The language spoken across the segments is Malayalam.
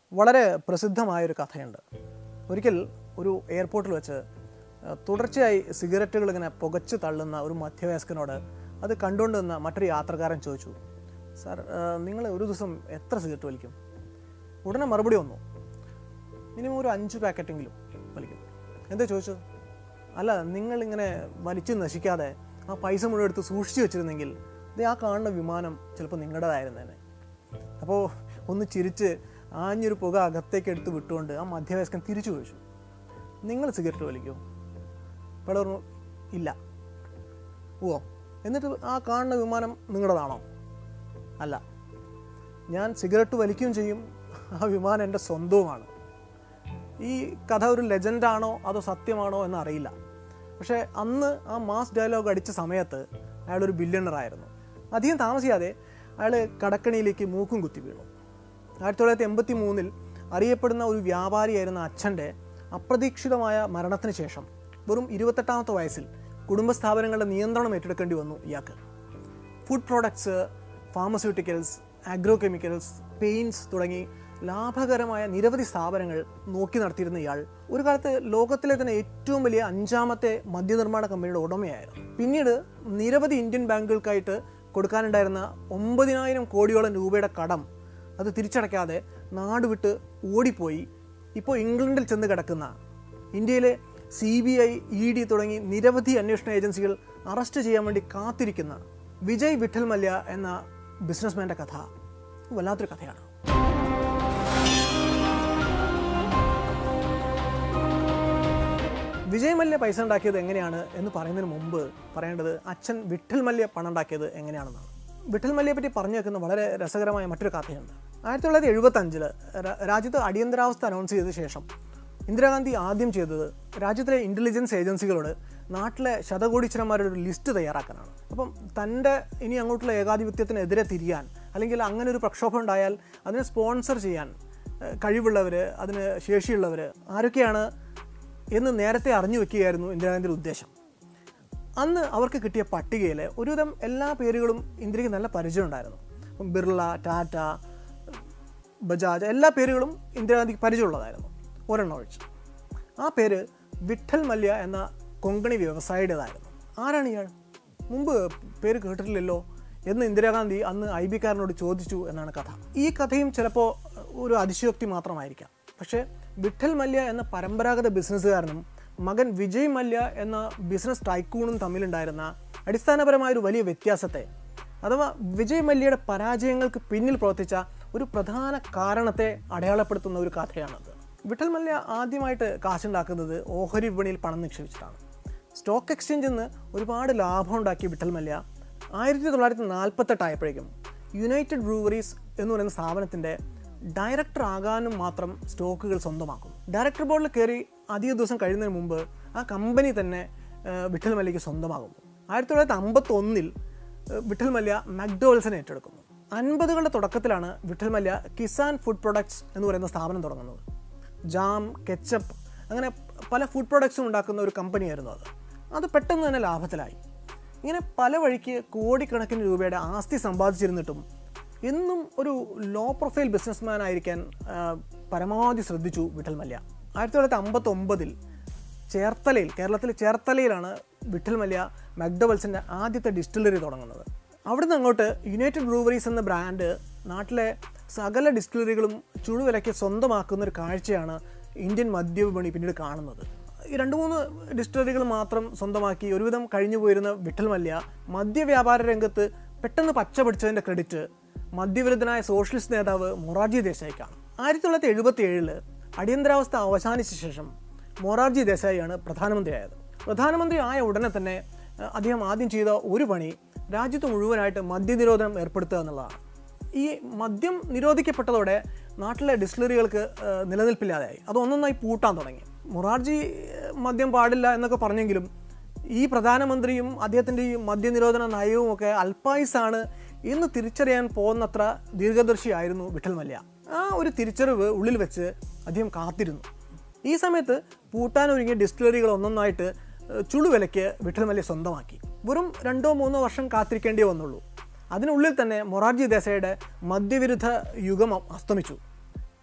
വളരെ പ്രസിദ്ധമായൊരു കഥയുണ്ട് ഒരിക്കൽ ഒരു എയർപോർട്ടിൽ വെച്ച് ആ, തുടർച്ചയായി സിഗരറ്റുകൾ ഇങ്ങനെ പുകച്ച് തള്ളുന്ന ഒരു മധ്യവയസ്കനോട് അത് കണ്ടുകൊണ്ട് നിന്ന മറ്റൊരു യാത്രക്കാരൻ ചോദിച്ചു സാർ നിങ്ങൾ ഒരു ദിവസം എത്ര സിഗരറ്റ് വലിക്കും ഉടനെ മറുപടി വന്നു മിനിമം ഒരു അഞ്ച് പാക്കറ്റെങ്കിലും വലിക്കും എന്താ ചോദിച്ചത് അല്ല നിങ്ങളിങ്ങനെ വലിച്ചു നശിക്കാതെ ആ പൈസ മുഴുവൻ എടുത്ത് സൂക്ഷിച്ചു വെച്ചിരുന്നെങ്കിൽ ഇത് ആ കാണുന്ന വിമാനം ചിലപ്പോൾ നിങ്ങളുടേതായിരുന്നേനെ അപ്പോൾ ഒന്ന് ചിരിച്ച് ആഞ്ഞൊരു പുക അകത്തേക്ക് എടുത്ത് വിട്ടുകൊണ്ട് ആ മധ്യവയസ്കൻ തിരിച്ചു ചോദിച്ചു നിങ്ങൾ സിഗരറ്റ് വലിക്കുമോ അപ്പോൾ പറഞ്ഞു ഇല്ല ഓ എന്നിട്ട് ആ കാണുന്ന വിമാനം നിങ്ങളുടേതാണോ അല്ല ഞാൻ സിഗരറ്റ് വലിക്കുകയും ചെയ്യും ആ വിമാനം എൻ്റെ സ്വന്തവുമാണ് ഈ കഥ ഒരു ലെജൻഡാണോ അതോ സത്യമാണോ എന്ന് അറിയില്ല പക്ഷേ അന്ന് ആ മാസ് ഡയലോഗ് അടിച്ച സമയത്ത് അയാളൊരു ബില്യണറായിരുന്നു അധികം താമസിയാതെ അയാൾ കടക്കണിയിലേക്ക് മൂക്കും കുത്തി വീണു ആയിരത്തി തൊള്ളായിരത്തി എൺപത്തി മൂന്നിൽ അറിയപ്പെടുന്ന ഒരു വ്യാപാരിയായിരുന്ന അച്ഛൻ്റെ അപ്രതീക്ഷിതമായ മരണത്തിന് ശേഷം വെറും ഇരുപത്തെട്ടാമത്തെ വയസ്സിൽ കുടുംബസ്ഥാപനങ്ങളുടെ നിയന്ത്രണം ഏറ്റെടുക്കേണ്ടി വന്നു ഇയാൾക്ക് food products pharmaceuticals agro chemicals paints തുടങ്ങി ലാഭകരമായ നിരവധി സ്ഥാപനങ്ങൾ നോക്കി നടത്തിയിരുന്ന ഇയാൾ ഒരു കാലത്ത് ലോകത്തിലെ തന്നെ ഏറ്റവും വലിയ അഞ്ചാമത്തെ മദ്യനിർമ്മാണ കമ്പനിയുടെ ഉടമയായിരുന്നു പിന്നീട് നിരവധി ഇന്ത്യൻ ബാങ്കുകൾക്കായിട്ട് കൊടുക്കാനുണ്ടായിരുന്ന ഒമ്പതിനായിരം കോടിയോളം രൂപയുടെ കടം അത് തിരിച്ചടയ്ക്കാതെ നാടുവിട്ട് ഓടിപ്പോയി ഇപ്പോൾ ഇംഗ്ലണ്ടിൽ ചെന്ന് കിടക്കുന്ന ഇന്ത്യയിലെ C B I E D തുടങ്ങി നിരവധി അന്വേഷണ ഏജൻസികൾ അറസ്റ്റ് ചെയ്യാൻ വേണ്ടി കാത്തിരിക്കുന്ന വിജയ് വിഠൽ മല്യ എന്ന ബിസിനസ്മാൻ്റെ കഥ വല്ലാത്തൊരു കഥയാണ് വിജയ് മല്യ പൈസ ഉണ്ടാക്കിയത് എങ്ങനെയാണ് എന്ന് പറയുന്നതിന് മുമ്പ് പറയേണ്ടത് അച്ഛൻ വിഠൽ മല്യ പണം ഉണ്ടാക്കിയത് എങ്ങനെയാണെന്നാണ് വിഠൽ മല്യയെ പറ്റി പറഞ്ഞു വെക്കുന്ന വളരെ രസകരമായ മറ്റൊരു കഥയുണ്ട് ആയിരത്തി തൊള്ളായിരത്തി എഴുപത്തി അഞ്ചില് രാജ്യത്ത് അടിയന്തരാവസ്ഥ അനൗൺസ് ചെയ്ത ശേഷം ഇന്ദിരാഗാന്ധി ആദ്യം ചെയ്തത് രാജ്യത്തിലെ ഇൻ്റലിജൻസ് ഏജൻസികളോട് നാട്ടിലെ ശതകോടീശ്വരന്മാരുടെ ഒരു ലിസ്റ്റ് തയ്യാറാക്കാനാണ് അപ്പം തൻ്റെ ഇനി അങ്ങോട്ടുള്ള ഏകാധിപത്യത്തിനെതിരെ തിരിയാൻ അല്ലെങ്കിൽ അങ്ങനെ ഒരു പ്രക്ഷോഭം ഉണ്ടായാൽ അതിനെ സ്പോൺസർ ചെയ്യാൻ ഏഹ്, കഴിവുള്ളവർ അതിന് ശേഷിയുള്ളവർ ആരൊക്കെയാണ് എന്ന് നേരത്തെ അറിഞ്ഞു വെക്കുകയായിരുന്നു ഇന്ദിരാഗാന്ധിയുടെ ഉദ്ദേശം അന്ന് അവർക്ക് കിട്ടിയ പട്ടികയിൽ ഒരുവിധം എല്ലാ പേരുകളും ഇന്ത്യക്ക് നല്ല പരിചയം ഉണ്ടായിരുന്നു ഇപ്പം ബിർള ടാറ്റ ബജാജ് എല്ലാ പേരുകളും ഇന്ദിരാഗാന്ധിക്ക് പരിചയമുള്ളതായിരുന്നു ഒരെണ്ണം ഒഴിച്ച് ആ പേര് വിഠൽ മല്യ എന്ന കൊങ്കണി വ്യവസായിയുടേതായിരുന്നു ആരാണ് ഇയാൾ മുമ്പ് പേര് കേട്ടിട്ടില്ലല്ലോ എന്ന് ഇന്ദിരാഗാന്ധി അന്ന് ഐ ബിക്കാരനോട് ചോദിച്ചു എന്നാണ് കഥ ഈ കഥയും ചിലപ്പോൾ ഒരു അതിശയോക്തി മാത്രമായിരിക്കാം പക്ഷേ വിഠൽ മല്യ എന്ന പരമ്പരാഗത ബിസിനസ്സുകാരനും മകൻ വിജയ് മല്യ എന്ന ബിസിനസ് ടൈക്കൂണും തമ്മിലുണ്ടായിരുന്ന അടിസ്ഥാനപരമായ ഒരു വലിയ വ്യത്യാസത്തെ അഥവാ വിജയ് മല്യയുടെ പരാജയങ്ങൾക്ക് പിന്നിൽ പ്രവർത്തിച്ച ഒരു പ്രധാന കാരണത്തെ അടയാളപ്പെടുത്തുന്ന ഒരു കഥയാണത് വിഠൽ മല്യ ആദ്യമായിട്ട് കാശുണ്ടാക്കുന്നത് ഓഹരി വിപണിയിൽ പണം നിക്ഷേപിച്ചിട്ടാണ് സ്റ്റോക്ക് എക്സ്ചേഞ്ചിൽ നിന്ന് ഒരുപാട് ലാഭം ഉണ്ടാക്കിയ വിഠൽ മല്യ ആയിരത്തി തൊള്ളായിരത്തി നാൽപ്പത്തെട്ടായപ്പോഴേക്കും യുണൈറ്റഡ് ബ്രൂവറീസ് എന്ന് പറയുന്ന സ്ഥാപനത്തിൻ്റെ ഡയറക്ടർ ആകാനും മാത്രം സ്റ്റോക്കുകൾ സ്വന്തമാക്കും ഡയറക്ടർ ബോർഡിൽ കയറി അധിക ദിവസം കഴിയുന്നതിന് മുമ്പ് ആ കമ്പനി തന്നെ ഏഹ്, വിഠൽ മല്യയ്ക്ക് സ്വന്തമാകുന്നു ആയിരത്തി തൊള്ളായിരത്തി അമ്പത്തി ഒന്നിൽ വിഠൽ മല്യ മക്ഡോവൽസിനെ ഏറ്റെടുക്കുന്നു അൻപതുകളുടെ തുടക്കത്തിലാണ് വിഠൽ മല്യ കിസാൻ ഫുഡ് പ്രൊഡക്ട്സ് എന്ന് പറയുന്ന സ്ഥാപനം തുടങ്ങുന്നത് ജാം കെച്ചപ്പ് അങ്ങനെ പല ഫുഡ് പ്രൊഡക്ട്സും ഉണ്ടാക്കുന്ന ഒരു കമ്പനിയായിരുന്നു അത് അത് പെട്ടെന്ന് തന്നെ ലാഭത്തിലായി ഇങ്ങനെ പല വഴിക്ക് കോടിക്കണക്കിന് രൂപയുടെ ആസ്തി സമ്പാദിച്ചിരുന്നിട്ടും എന്നും ഒരു ലോ പ്രൊഫൈൽ ബിസിനസ്മാൻ ആയിരിക്കാൻ ആ, പരമാവധി ശ്രദ്ധിച്ചു വിഠൽ മല്യ ആയിരത്തി തൊള്ളായിരത്തി അമ്പത്തി ഒമ്പതിൽ ചേർത്തലയിൽ കേരളത്തിലെ ചേർത്തലയിലാണ് വിഠൽ മല്യ മക്ഡവൽസിൻ്റെ ആദ്യത്തെ ഡിസ്റ്റിലറി തുടങ്ങുന്നത് അവിടുന്ന് അങ്ങോട്ട് യുണൈറ്റഡ് ബ്രൂവറീസ് എന്ന ബ്രാൻഡ് നാട്ടിലെ സകല ഡിസ്റ്റിലറികളും ചുഴുവിലയ്ക്ക് സ്വന്തമാക്കുന്ന ഒരു കാഴ്ചയാണ് ഇന്ത്യൻ മദ്യവിപണി പിന്നീട് കാണുന്നത് ഈ രണ്ട് മൂന്ന് ഡിസ്റ്റിലറികൾ മാത്രം സ്വന്തമാക്കി ഒരുവിധം കഴിഞ്ഞു പോയിരുന്ന വിഠൽ മല്യ മദ്യവ്യാപാര രംഗത്ത് പെട്ടെന്ന് പച്ച പിടിച്ചതിൻ്റെ ക്രെഡിറ്റ് മദ്യവിരുദ്ധനായ സോഷ്യലിസ്റ്റ് നേതാവ് മൊറാർജി ദേശായിക്കാണ് ആയിരത്തി തൊള്ളായിരത്തി എഴുപത്തി ഏഴില് അടിയന്തരാവസ്ഥ അവസാനിച്ച ശേഷം മൊറാർജി ദേശായിയാണ് പ്രധാനമന്ത്രിയായത് പ്രധാനമന്ത്രി ആയ ഉടനെ തന്നെ അഹ്, അദ്ദേഹം ആദ്യം ചെയ്ത ഒരു പണി രാജ്യത്ത് മുഴുവനായിട്ട് മദ്യനിരോധനം ഏർപ്പെടുത്തുക എന്നുള്ളതാണ് ഈ മദ്യം നിരോധിക്കപ്പെട്ടതോടെ നാട്ടിലെ ഡിസ്റ്റിലറികൾക്ക് ഏഹ്, നിലനിൽപ്പില്ലാതെയായി അത് ഒന്നൊന്നായി പൂട്ടാൻ തുടങ്ങി മൊറാർജി ഏഹ്, മദ്യം പാടില്ല എന്നൊക്കെ പറഞ്ഞെങ്കിലും ഈ പ്രധാനമന്ത്രിയും അദ്ദേഹത്തിൻ്റെ ഈ മദ്യനിരോധന നയവും ഒക്കെ അൽപായുസാണ് എന്ന് തിരിച്ചറിയാൻ പോകുന്നത്ര ദീർഘദർശിയായിരുന്നു വിഠൽ മല്യ ആ ഒരു തിരിച്ചറിവ് ഉള്ളിൽ വെച്ച് അദ്ദേഹം കാത്തിരുന്നു ഈ സമയത്ത് പൂട്ടാനൊരുങ്ങിയ ഡിസ്റ്റിലറികൾ ഒന്നൊന്നായിട്ട് ഏഹ്, ചുളുവിലയ്ക്ക് വിഠൽ മല്യ സ്വന്തമാക്കി വെറും രണ്ടോ മൂന്നോ വർഷം കാത്തിരിക്കേണ്ടി വന്നുള്ളൂ അതിനുള്ളിൽ തന്നെ മൊറാർജി ദേശായിയുടെ മദ്യവിരുദ്ധ യുഗം അസ്തമിച്ചു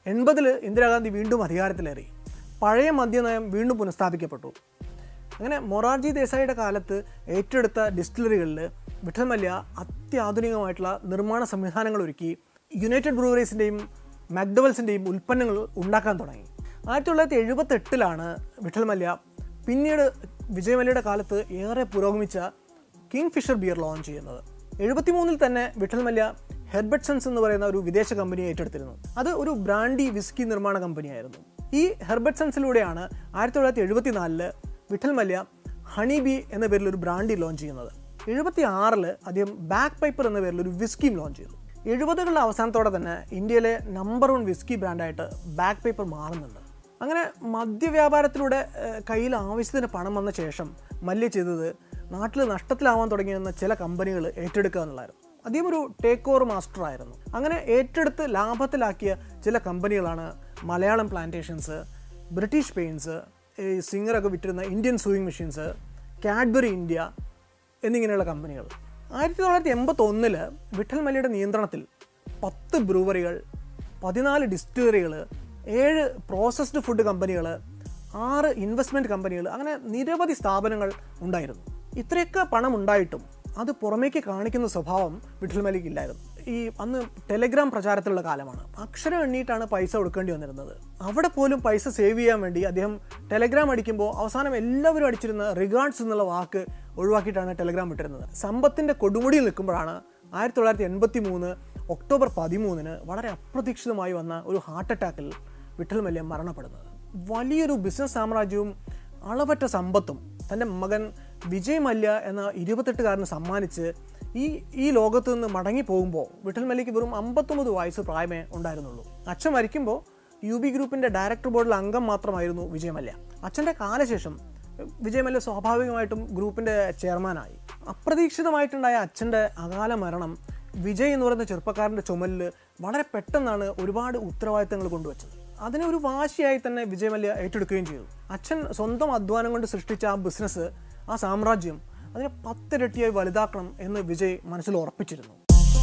എൺപതിൽ ഇന്ദിരാഗാന്ധി വീണ്ടും അധികാരത്തിലേറി പഴയ മദ്യനയം വീണ്ടും പുനഃസ്ഥാപിക്കപ്പെട്ടു അങ്ങനെ മൊറാർജി ദേശായിയുടെ കാലത്ത് ഏറ്റെടുത്ത ഡിസ്റ്റിലറികളിൽ വിഠൽ മല്യ അത്യാധുനികമായിട്ടുള്ള നിർമ്മാണ സംവിധാനങ്ങൾ ഒരുക്കി യുണൈറ്റഡ് ബ്രൂവറീസിൻ്റെയും മക്ഡവൽസിൻ്റെയും ഉൽപ്പന്നങ്ങൾ ഉണ്ടാക്കാൻ തുടങ്ങി ആയിരത്തി തൊള്ളായിരത്തി എഴുപത്തെട്ടിലാണ് വിഠൽ മല്യ പിന്നീട് വിജയ് മല്യയുടെ കാലത്ത് ഏറെ പുരോഗമിച്ച കിങ് ഫിഷർ ബിയർ ലോഞ്ച് ചെയ്യുന്നത് എഴുപത്തിമൂന്നിൽ തന്നെ വിഠൽ മല്യ ഹെർബർട്ട്സൺസ് എന്ന് പറയുന്ന ഒരു വിദേശ കമ്പനിയെ ഏറ്റെടുത്തിരുന്നു അത് ഒരു ബ്രാൻഡി വിസ്കി നിർമ്മാണ കമ്പനിയായിരുന്നു ഈ ഹെർബർട്ട്സൺസിലൂടെയാണ് ആയിരത്തി തൊള്ളായിരത്തി എഴുപത്തിനാലില് വിഠൽ മല്യ ഹണി ബി എന്ന പേരിൽ ഒരു ബ്രാൻഡി ലോഞ്ച് ചെയ്യുന്നത് എഴുപത്തി ആറില് അദ്ദേഹം ബാക്ക് പൈപ്പർ എന്ന പേരിൽ ഒരു വിസ്കിയും ലോഞ്ച് ചെയ്തു എഴുപതുകളുടെ അവസാനത്തോടെ തന്നെ ഇന്ത്യയിലെ നമ്പർ വൺ വിസ്കി ബ്രാൻഡായിട്ട് ബാക്ക് പേപ്പർ മാറുന്നുണ്ട് അങ്ങനെ മദ്യവ്യാപാരത്തിലൂടെ ഏഹ്, കയ്യിൽ ആവശ്യത്തിന് പണം വന്ന ശേഷം മല്യ ചെയ്തത് നാട്ടിൽ നഷ്ടത്തിലാവാൻ തുടങ്ങിയെന്ന ചില കമ്പനികൾ ഏറ്റെടുക്കുക എന്നുള്ളതായിരുന്നു അദ്ദേഹം ഒരു ടേക്ക് ഓവർ മാസ്റ്റർ ആയിരുന്നു അങ്ങനെ ഏറ്റെടുത്ത് ലാഭത്തിലാക്കിയ ചില കമ്പനികളാണ് മലയാളം പ്ലാന്റേഷൻസ് ബ്രിട്ടീഷ് പെയിൻസ് ഈ സിംഗറൊക്കെ വിറ്റിരുന്ന Indian sewing machines Cadbury India എന്നിങ്ങനെയുള്ള കമ്പനികൾ ആയിരത്തി തൊള്ളായിരത്തി എൺപത്തൊന്നില് വിഠൽ മല്യയുടെ നിയന്ത്രണത്തിൽ പത്ത് ബ്രൂവറികൾ പതിനാല് ഡിസ്റ്റിലറികൾ ഏഴ് പ്രോസസ്ഡ് ഫുഡ് കമ്പനികൾ ആറ് ഇൻവെസ്റ്റ്മെൻറ്റ് കമ്പനികൾ അങ്ങനെ നിരവധി സ്ഥാപനങ്ങൾ ഉണ്ടായിരുന്നു ഇത്രയൊക്കെ പണം ഉണ്ടായിട്ടും അത് പുറമേക്ക് കാണിക്കുന്ന സ്വഭാവം വിഠൽ മല്യക്ക് ഇല്ലായിരുന്നു ഈ അന്ന് ടെലഗ്രാം പ്രചാരത്തിലുള്ള കാലമാണ് അക്ഷരം എണ്ണീട്ടാണ് പൈസ കൊടുക്കേണ്ടി വന്നിരുന്നത് അവിടെ പോലും പൈസ സേവ് ചെയ്യാൻ വേണ്ടി അദ്ദേഹം ടെലഗ്രാം അടിക്കുമ്പോൾ അവസാനം എല്ലാവരും അടിച്ചിരുന്ന റിഗാർഡ്സ് എന്നുള്ള വാക്ക് ഒഴിവാക്കിയിട്ടാണ് ടെലഗ്രാം വിട്ടിരുന്നത് സമ്പത്തിൻ്റെ കൊടുമുടിയിൽ നിൽക്കുമ്പോഴാണ് ആയിരത്തി തൊള്ളായിരത്തി എൺപത്തി മൂന്ന് ഒക്ടോബർ പതിമൂന്നിന് വളരെ അപ്രതീക്ഷിതമായി വന്ന ഒരു ഹാർട്ട് അറ്റാക്കിൽ വിഠൽ മല്യ മരണപ്പെടുന്നത് വലിയൊരു ബിസിനസ് സാമ്രാജ്യവും അളവറ്റ സമ്പത്തും തൻ്റെ മകൻ വിജയ് മല്യ എന്ന ഇരുപത്തെട്ടുകാരന് സമ്മാനിച്ച് ഈ ഈ ലോകത്ത് നിന്ന് മടങ്ങി പോകുമ്പോൾ വിഠൽ മല്യക്ക് വെറും അമ്പത്തൊമ്പത് വയസ്സ് പ്രായമേ ഉണ്ടായിരുന്നുള്ളൂ അച്ഛൻ മരിക്കുമ്പോൾ യു ബി ഗ്രൂപ്പിൻ്റെ ഡയറക്ടർ ബോർഡിൽ അംഗം മാത്രമായിരുന്നു വിജയ് മല്യ അച്ഛൻ്റെ കാലശേഷം വിജയ് മല്യ സ്വാഭാവികമായിട്ടും ഗ്രൂപ്പിൻ്റെ ചെയർമാനായി അപ്രതീക്ഷിതമായിട്ടുണ്ടായ അച്ഛൻ്റെ അകാല മരണം വിജയ് എന്ന് പറയുന്ന ചെറുപ്പക്കാരൻ്റെ ചുമലിൽ വളരെ പെട്ടെന്നാണ് ഒരുപാട് ഉത്തരവാദിത്തങ്ങൾ കൊണ്ടുവച്ചത് അതിനെ ഒരു വാശിയായി തന്നെ വിജയ് മല്യ ഏറ്റെടുക്കുകയും ചെയ്തു അച്ഛൻ സ്വന്തം അധ്വാനം കൊണ്ട് സൃഷ്ടിച്ച ആ ബിസിനസ് ആ സാമ്രാജ്യം അതിനെ പത്തിരട്ടിയായി വലുതാക്കണം എന്ന് വിജയ് മനസ്സിൽ ഉറപ്പിച്ചിരുന്നു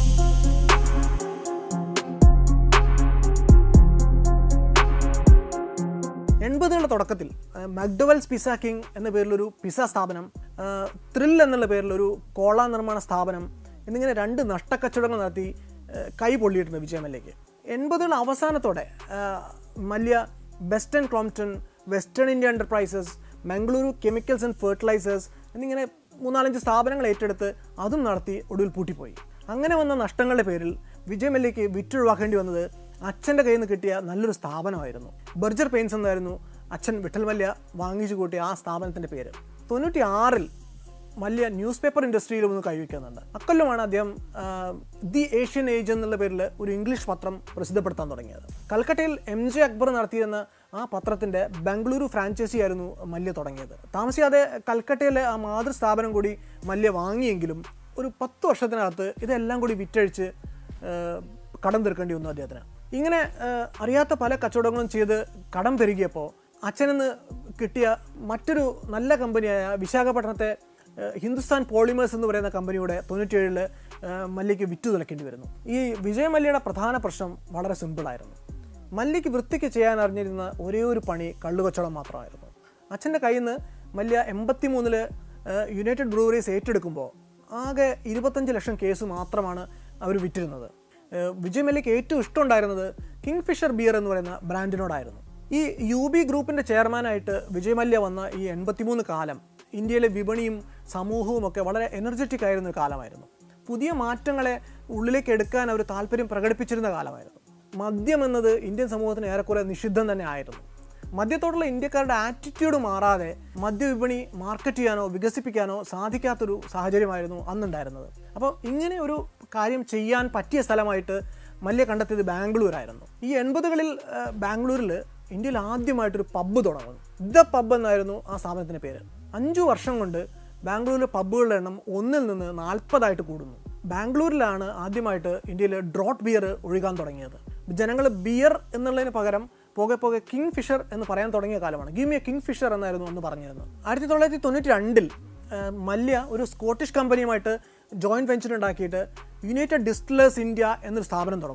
എൺപതുകളുടെ തുടക്കത്തിൽ മക്ഡവൽസ് പിസ കിങ് എന്ന പേരിലൊരു പിസ സ്ഥാപനം ത്രിൽ എന്നുള്ള പേരിലൊരു കോള നിർമ്മാണ സ്ഥാപനം എന്നിങ്ങനെ രണ്ട് നഷ്ടക്കച്ചവടങ്ങൾ നടത്തി ആ, കൈ പൊള്ളിയിട്ടുണ്ട് വിജയ മല്യയ്ക്ക് എൺപതുകളുടെ അവസാനത്തോടെ ആ, Mallya Western Crompton Western India Enterprises Mangaluru Chemicals and Fertilisers എന്നിങ്ങനെ മൂന്നാലഞ്ച് സ്ഥാപനങ്ങൾ ഏറ്റെടുത്ത് അതും നടത്തി ഒടുവിൽ പൂട്ടിപ്പോയി അങ്ങനെ വന്ന നഷ്ടങ്ങളുടെ പേരിൽ വിജയ് മല്യയ്ക്ക് വിറ്റൊഴിവാക്കേണ്ടി വന്നത് അച്ഛൻ്റെ കയ്യിൽ നിന്ന് കിട്ടിയ നല്ലൊരു സ്ഥാപനമായിരുന്നു ബർജർ പെയിൻസ് എന്നായിരുന്നു അച്ഛൻ വിഠൽ മല്യ വാങ്ങിച്ചു കൂട്ടിയ ആ സ്ഥാപനത്തിൻ്റെ പേര് തൊണ്ണൂറ്റി ആറിൽ മല്യ ന്യൂസ് പേപ്പർ ഇൻഡസ്ട്രിയിലും ഒന്ന് കൈവയ്ക്കുന്നുണ്ട് അക്കൊല്ലമാണ് അദ്ദേഹം ആ, ദി ഏഷ്യൻ ഏജ് എന്നുള്ള പേരിൽ ഒരു ഇംഗ്ലീഷ് പത്രം പ്രസിദ്ധപ്പെടുത്താൻ തുടങ്ങിയത് കൽക്കട്ടയിൽ എം ജെ അക്ബർ നടത്തിയിരുന്ന ആ പത്രത്തിൻ്റെ ബംഗളൂരു ഫ്രാഞ്ചൈസി ആയിരുന്നു മല്യ തുടങ്ങിയത് താമസിയാതെ കൽക്കട്ടയിലെ ആ മാതൃസ്ഥാപനം കൂടി മല്യ വാങ്ങിയെങ്കിലും ഒരു പത്ത് വർഷത്തിനകത്ത് ഇതെല്ലാം കൂടി വിറ്റഴിച്ച് ആ, കടം തീർക്കേണ്ടി വന്നു അദ്ദേഹത്തിന് ഇങ്ങനെ ആ, അറിയാത്ത പല കച്ചവടങ്ങളും ചെയ്ത് കടം പെരുകിയപ്പോൾ അച്ഛനെന്ന് കിട്ടിയ മറ്റൊരു നല്ല കമ്പനിയായ വിശാഖപട്ടണത്തെ ആ, ഹിന്ദുസ്ഥാൻ പോളിമേഴ്സ് എന്ന് പറയുന്ന കമ്പനിയുടെ തൊണ്ണൂറ്റിയേഴിൽ മല്യയ്ക്ക് വിറ്റു തുലക്കേണ്ടി വരുന്നു ഈ വിജയ മല്യയുടെ പ്രധാന പ്രശ്നം വളരെ സിമ്പിളായിരുന്നു മല്യയ്ക്ക് വൃത്തിക്ക് ചെയ്യാൻ അറിഞ്ഞിരുന്ന ഒരേ ഒരു പണി കള്ളുകച്ചവടം മാത്രമായിരുന്നു അച്ഛൻ്റെ കയ്യിൽ നിന്ന് മല്യ എൺപത്തി മൂന്നില് യുണൈറ്റഡ് ബ്രൂവറീസ് ഏറ്റെടുക്കുമ്പോൾ ആകെ ഇരുപത്തഞ്ച് ലക്ഷം കേസ് മാത്രമാണ് അവർ വിറ്റിരുന്നത് ഏഹ് വിജയ് മല്യയ്ക്ക് ഏറ്റവും ഇഷ്ടമുണ്ടായിരുന്നത് കിങ് ഫിഷർ ബിയർ എന്ന് പറയുന്ന ബ്രാൻഡിനോടായിരുന്നു ഈ യു ബി ഗ്രൂപ്പിൻ്റെ ചെയർമാനായിട്ട് വിജയ് മല്യ വന്ന ഈ എൺപത്തിമൂന്ന് കാലം ഇന്ത്യയിലെ വിപണിയും സമൂഹവും ഒക്കെ വളരെ എനർജറ്റിക് ആയിരുന്ന ഒരു കാലമായിരുന്നു പുതിയ മാറ്റങ്ങളെ ഉള്ളിലേക്ക് എടുക്കാൻ അവർ താല്പര്യം പ്രകടിപ്പിച്ചിരുന്ന കാലമായിരുന്നു മദ്യം എന്നത് ഇന്ത്യൻ സമൂഹത്തിന് ഏറെക്കുറെ നിഷിദ്ധം തന്നെ ആയിരുന്നു മദ്യത്തോടുള്ള ഇന്ത്യക്കാരുടെ ആറ്റിറ്റ്യൂഡ് മാറാതെ മദ്യവിപണി മാർക്കറ്റ് ചെയ്യാനോ വികസിപ്പിക്കാനോ സാധിക്കാത്തൊരു സാഹചര്യമായിരുന്നു അന്നുണ്ടായിരുന്നത് അപ്പോൾ ഇങ്ങനെ ഒരു കാര്യം ചെയ്യാൻ പറ്റിയ സ്ഥലമായിട്ട് മല്യ കണ്ടെത്തിയത് ബാംഗ്ലൂരായിരുന്നു ഈ എൺപതുകളിൽ ബാംഗ്ലൂരിൽ ഇന്ത്യയിൽ ആദ്യമായിട്ടൊരു പബ്ബ് തുടങ്ങുന്നു ദ പബ്ബ് എന്നായിരുന്നു ആ സ്ഥാപനത്തിൻ്റെ പേര് അഞ്ചു വർഷം കൊണ്ട് ബാംഗ്ലൂരിലെ പബ്ബുകളുടെ എണ്ണം ഒന്നിൽ നിന്ന് നാൽപ്പതായിട്ട് കൂടുന്നു ബാംഗ്ലൂരിലാണ് ആദ്യമായിട്ട് ഇന്ത്യയിൽ ഡ്രോട്ട് ബിയർ ഒഴുകാൻ തുടങ്ങിയത് ജനങ്ങൾ ബിയർ എന്നുള്ളതിന് പകരം പോകെ പോകെ കിങ് ഫിഷർ എന്ന് പറയാൻ തുടങ്ങിയ കാലമാണ് ഗീമിയ കിങ് ഫിഷർ എന്നായിരുന്നു അന്ന് പറഞ്ഞിരുന്നത് ആയിരത്തി തൊള്ളായിരത്തി തൊണ്ണൂറ്റി രണ്ടിൽ മല്യ ഒരു സ്കോട്ടിഷ് കമ്പനിയുമായിട്ട് ജോയിൻറ്റ് വെഞ്ചർ ഉണ്ടാക്കിയിട്ട് യുണൈറ്റഡ് ഡിസ്റ്റിലേഴ്സ് ഇന്ത്യ എന്നൊരു സ്ഥാപനം തുടങ്ങുന്നു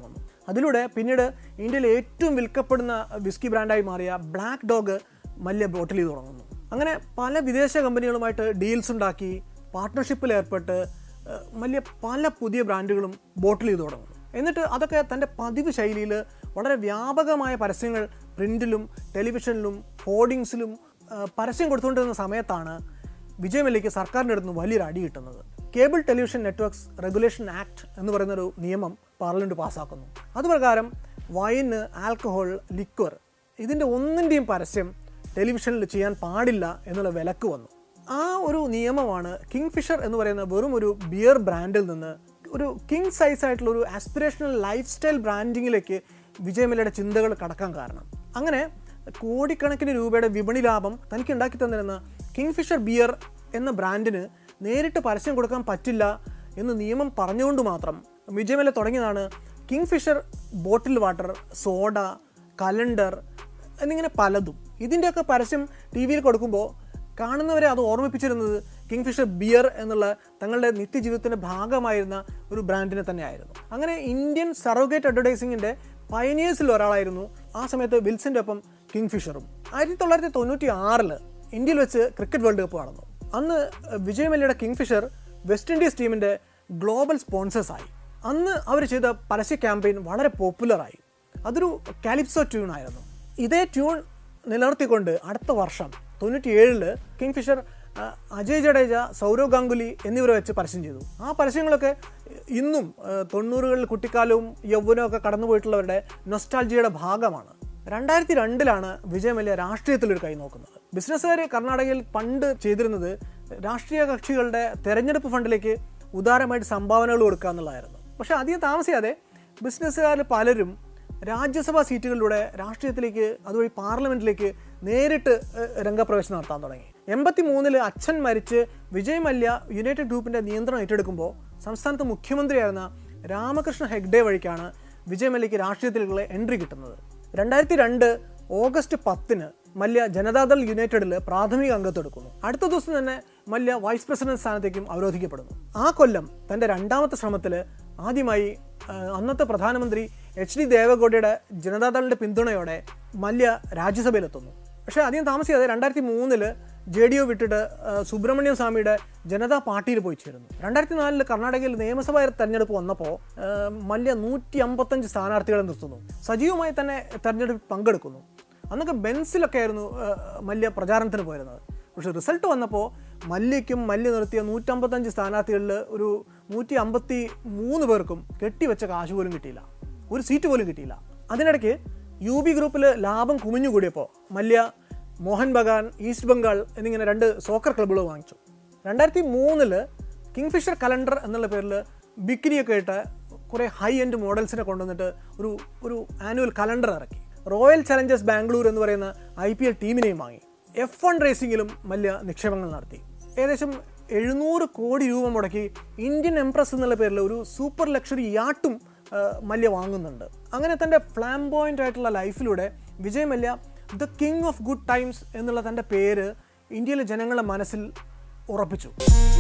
അതിലൂടെ പിന്നീട് ഇന്ത്യയിലെ ഏറ്റവും വിൽക്കപ്പെടുന്ന വിസ്കി ബ്രാൻഡായി മാറിയ ബ്ലാക്ക് ഡോഗ് മല്യ ബോട്ടിൽ ചെയ്ത് തുടങ്ങുന്നു അങ്ങനെ പല വിദേശ കമ്പനികളുമായിട്ട് ഡീൽസ് ഉണ്ടാക്കി പാർട്ട്ണർഷിപ്പിൽ ഏർപ്പെട്ട് ഏഹ്, മല്യ പല പുതിയ ബ്രാൻഡുകളും ബോട്ടിൽ ചെയ്ത് തുടങ്ങുന്നു എന്നിട്ട് അതൊക്കെ തൻ്റെ പതിവ് ശൈലിയിൽ വളരെ വ്യാപകമായ പരസ്യങ്ങൾ പ്രിൻറ്റിലും ടെലിവിഷനിലും ഹോർഡിങ്സിലും ഏഹ്, പരസ്യം കൊടുത്തുകൊണ്ടിരുന്ന സമയത്താണ് വിജയ് മല്യയ്ക്ക് സർക്കാരിൻ്റെ അടുത്ത് നിന്ന് വലിയൊരു അടി കിട്ടുന്നത് cable television networks regulation act എന്ന് പറയുന്നൊരു നിയമം പാർലമെൻറ്റ് പാസ്സാക്കുന്നു അതുപ്രകാരം വൈന് ആൽക്കഹോൾ ലിക്വർ ഇതിൻ്റെ ഒന്നിൻ്റെയും പരസ്യം ടെലിവിഷനിൽ ചെയ്യാൻ പാടില്ല എന്നുള്ള വിലക്ക് വന്നു ആ ഒരു നിയമമാണ് കിങ് ഫിഷർ എന്ന് പറയുന്ന വെറും ഒരു ബിയർ ബ്രാൻഡിൽ നിന്ന് ഒരു കിങ് സൈസ് ആയിട്ടുള്ള ഒരു ആസ്പിറേഷണൽ ലൈഫ് സ്റ്റൈൽ ബ്രാൻഡിങ്ങിലേക്ക് വിജയമലയുടെ ചിന്തകൾ കടക്കാൻ കാരണം അങ്ങനെ കോടിക്കണക്കിന് രൂപയുടെ വിപണി ലാഭം തനിക്ക് ഉണ്ടാക്കി തന്നിരുന്ന കിങ് ഫിഷർ ബിയർ എന്ന ബ്രാൻഡിന് നേരിട്ട് പരസ്യം കൊടുക്കാൻ പറ്റില്ല എന്ന് നിയമം പറഞ്ഞുകൊണ്ട് മാത്രം വിജയമല തുടങ്ങിയതാണ് Kingfisher bottle water soda calendar എന്നിങ്ങനെ പലതും ഇതിൻ്റെയൊക്കെ പരസ്യം ടി വിയിൽ കൊടുക്കുമ്പോൾ കാണുന്നവരെ അത് ഓർമ്മിപ്പിച്ചിരുന്നത് കിങ് ഫിഷർ ബിയർ എന്നുള്ള തങ്ങളുടെ നിത്യജീവിതത്തിൻ്റെ ഭാഗമായിരുന്ന ഒരു ബ്രാൻഡിനെ തന്നെയായിരുന്നു അങ്ങനെ ഇന്ത്യൻ സറോഗേറ്റ് അഡ്വർടൈസിങ്ങിൻ്റെ പയനിയേഴ്സിൽ ഒരാളായിരുന്നു ആ സമയത്ത് വിൽസിൻ്റെ ഒപ്പം കിങ് ഫിഷറും ആയിരത്തി തൊള്ളായിരത്തി തൊണ്ണൂറ്റി ആറിൽ ഇന്ത്യയിൽ വെച്ച് ക്രിക്കറ്റ് വേൾഡ് കപ്പ് നടന്നു അന്ന് വിജയ് മല്യയുടെ കിങ് ഫിഷർ വെസ്റ്റ് ഇൻഡീസ് ടീമിൻ്റെ ഗ്ലോബൽ സ്പോൺസേഴ്സായി അന്ന് അവർ ചെയ്ത പരസ്യ ക്യാമ്പയിൻ വളരെ പോപ്പുലറായി അതൊരു കാലിപ്സോ ട്യൂൺ ആയിരുന്നു ഇതേ ട്യൂൺ നിലനിർത്തിക്കൊണ്ട് അടുത്ത വർഷം തൊണ്ണൂറ്റി ഏഴില് കിങ് ഫിഷർ ആ, അജയ് ജഡേജ സൗരവ് ഗാംഗുലി എന്നിവരെ വെച്ച് പരസ്യം ചെയ്തു ആ പരസ്യങ്ങളൊക്കെ ഇന്നും ആ, തൊണ്ണൂറുകളിൽ കുട്ടിക്കാലവും യൗവനവും ഒക്കെ കടന്നുപോയിട്ടുള്ളവരുടെ നൊസ്റ്റാൾജിയുടെ ഭാഗമാണ് രണ്ടായിരത്തി രണ്ടിലാണ് വിജയ് മല്യ രാഷ്ട്രീയത്തിലൊരു കൈ നോക്കുന്നത് ബിസിനസ്സുകാർ കർണാടകയിൽ പണ്ട് ചെയ്തിരുന്നത് രാഷ്ട്രീയ കക്ഷികളുടെ തെരഞ്ഞെടുപ്പ് ഫണ്ടിലേക്ക് ഉദാരമായിട്ട് സംഭാവനകൾ കൊടുക്കുക എന്നുള്ളതായിരുന്നു പക്ഷേ അധികം താമസിയാതെ ബിസിനസ്സുകാർ പലരും രാജ്യസഭാ സീറ്റുകളിലൂടെ രാഷ്ട്രീയത്തിലേക്ക് അതുവഴി പാർലമെന്റിലേക്ക് നേരിട്ട് ഏഹ്, രംഗപ്രവേശനം നടത്താൻ തുടങ്ങി എൺപത്തി മൂന്നില് അച്ഛൻ മരിച്ച് വിജയ് മല്യ യുണൈറ്റഡ് ഗ്രൂപ്പിന്റെ നിയന്ത്രണം ഏറ്റെടുക്കുമ്പോൾ സംസ്ഥാനത്ത് മുഖ്യമന്ത്രിയായിരുന്ന രാമകൃഷ്ണ ഹെഗ്ഡെ വഴിക്കാണ് വിജയ് മല്യയ്ക്ക് രാഷ്ട്രീയത്തിലേക്കുള്ള എൻട്രി കിട്ടുന്നത് രണ്ടായിരത്തി രണ്ട് ഓഗസ്റ്റ് പത്തിന് മല്യ ജനതാദൾ യുണൈറ്റഡിൽ പ്രാഥമിക അംഗത്വം അടുത്ത ദിവസം തന്നെ മല്യ വൈസ് പ്രസിഡന്റ് സ്ഥാനത്തേക്കും അവരോധിക്കപ്പെടുന്നു ആ കൊല്ലം തന്റെ രണ്ടാമത്തെ ശ്രമത്തിൽ ആദ്യമായി ആ, അന്നത്തെ പ്രധാനമന്ത്രി എച്ച് ഡി ദേവഗൌഡയുടെ ജനതാദളിന്റെ പിന്തുണയോടെ മല്യ രാജ്യസഭയിലെത്തുന്നു പക്ഷേ അധികം താമസിയാതെ രണ്ടായിരത്തി മൂന്നില് ജെ ഡി യു വിട്ടിട്ട് ആ, സുബ്രഹ്മണ്യം സ്വാമിയുടെ ജനതാ പാർട്ടിയിൽ പോയി ചേരുന്നു രണ്ടായിരത്തി നാലില് കർണാടകയിൽ നിയമസഭാ തെരഞ്ഞെടുപ്പ് വന്നപ്പോൾ ആ, മല്യ നൂറ്റി അമ്പത്തഞ്ച് സ്ഥാനാർത്ഥികളെ നിർത്തുന്നു സജീവമായി തന്നെ തെരഞ്ഞെടുപ്പിൽ പങ്കെടുക്കുന്നു അന്നൊക്കെ ബെൻസിലൊക്കെ ആയിരുന്നു ആ, മല്യ പ്രചാരണത്തിന് പോയിരുന്നത് പക്ഷേ റിസൾട്ട് വന്നപ്പോൾ മല്യയ്ക്കും മല്യ നിർത്തിയ നൂറ്റമ്പത്തഞ്ച് സ്ഥാനാർത്ഥികളിൽ ഒരു നൂറ്റി അമ്പത്തി മൂന്ന് പേർക്കും കെട്ടിവെച്ച കാശ് പോലും കിട്ടിയില്ല ഒരു സീറ്റ് പോലും കിട്ടിയില്ല അതിനിടയ്ക്ക് യു ബി ഗ്രൂപ്പിൽ ലാഭം കുമിഞ്ഞുകൂടിയപ്പോൾ മല്യ മോഹൻ ബഗാൻ ഈസ്റ്റ് ബംഗാൾ എന്നിങ്ങനെ രണ്ട് സോക്കർ ക്ലബ്ബുകൾ വാങ്ങിച്ചു രണ്ടായിരത്തി മൂന്നില് കിങ് ഫിഷർ കലണ്ടർ എന്നുള്ള പേരിൽ ബിക്കിനിയൊക്കെ ഇട്ട് കുറേ ഹൈ എൻഡ് മോഡൽസിനെ കൊണ്ടുവന്നിട്ട് ഒരു ഒരു ആനുവൽ കലണ്ടർ ഇറക്കി റോയൽ ചലഞ്ചേഴ്സ് ബാംഗ്ലൂർ എന്ന് പറയുന്ന ഐ പി എൽ ടീമിനെയും വാങ്ങി എഫ് വൺ റേസിംഗിലും വലിയ നിക്ഷേപങ്ങൾ നടത്തി ഏകദേശം എഴുന്നൂറ് കോടി രൂപ മുടക്കി ഇന്ത്യൻ എംപ്രസ് എന്നുള്ള പേരിൽ ഒരു സൂപ്പർ ലക്ഷറി യാട്ടും ആ, മല്യ വാങ്ങുന്നുണ്ട് അങ്ങനെ തൻ്റെ ഫ്ലാംബോയിൻ്റ് ആയിട്ടുള്ള ലൈഫിലൂടെ Vijay Mallya the king of good times എന്നുള്ള തൻ്റെ പേര് ഇന്ത്യയിലെ ജനങ്ങളുടെ മനസ്സിൽ ഉറപ്പിച്ചു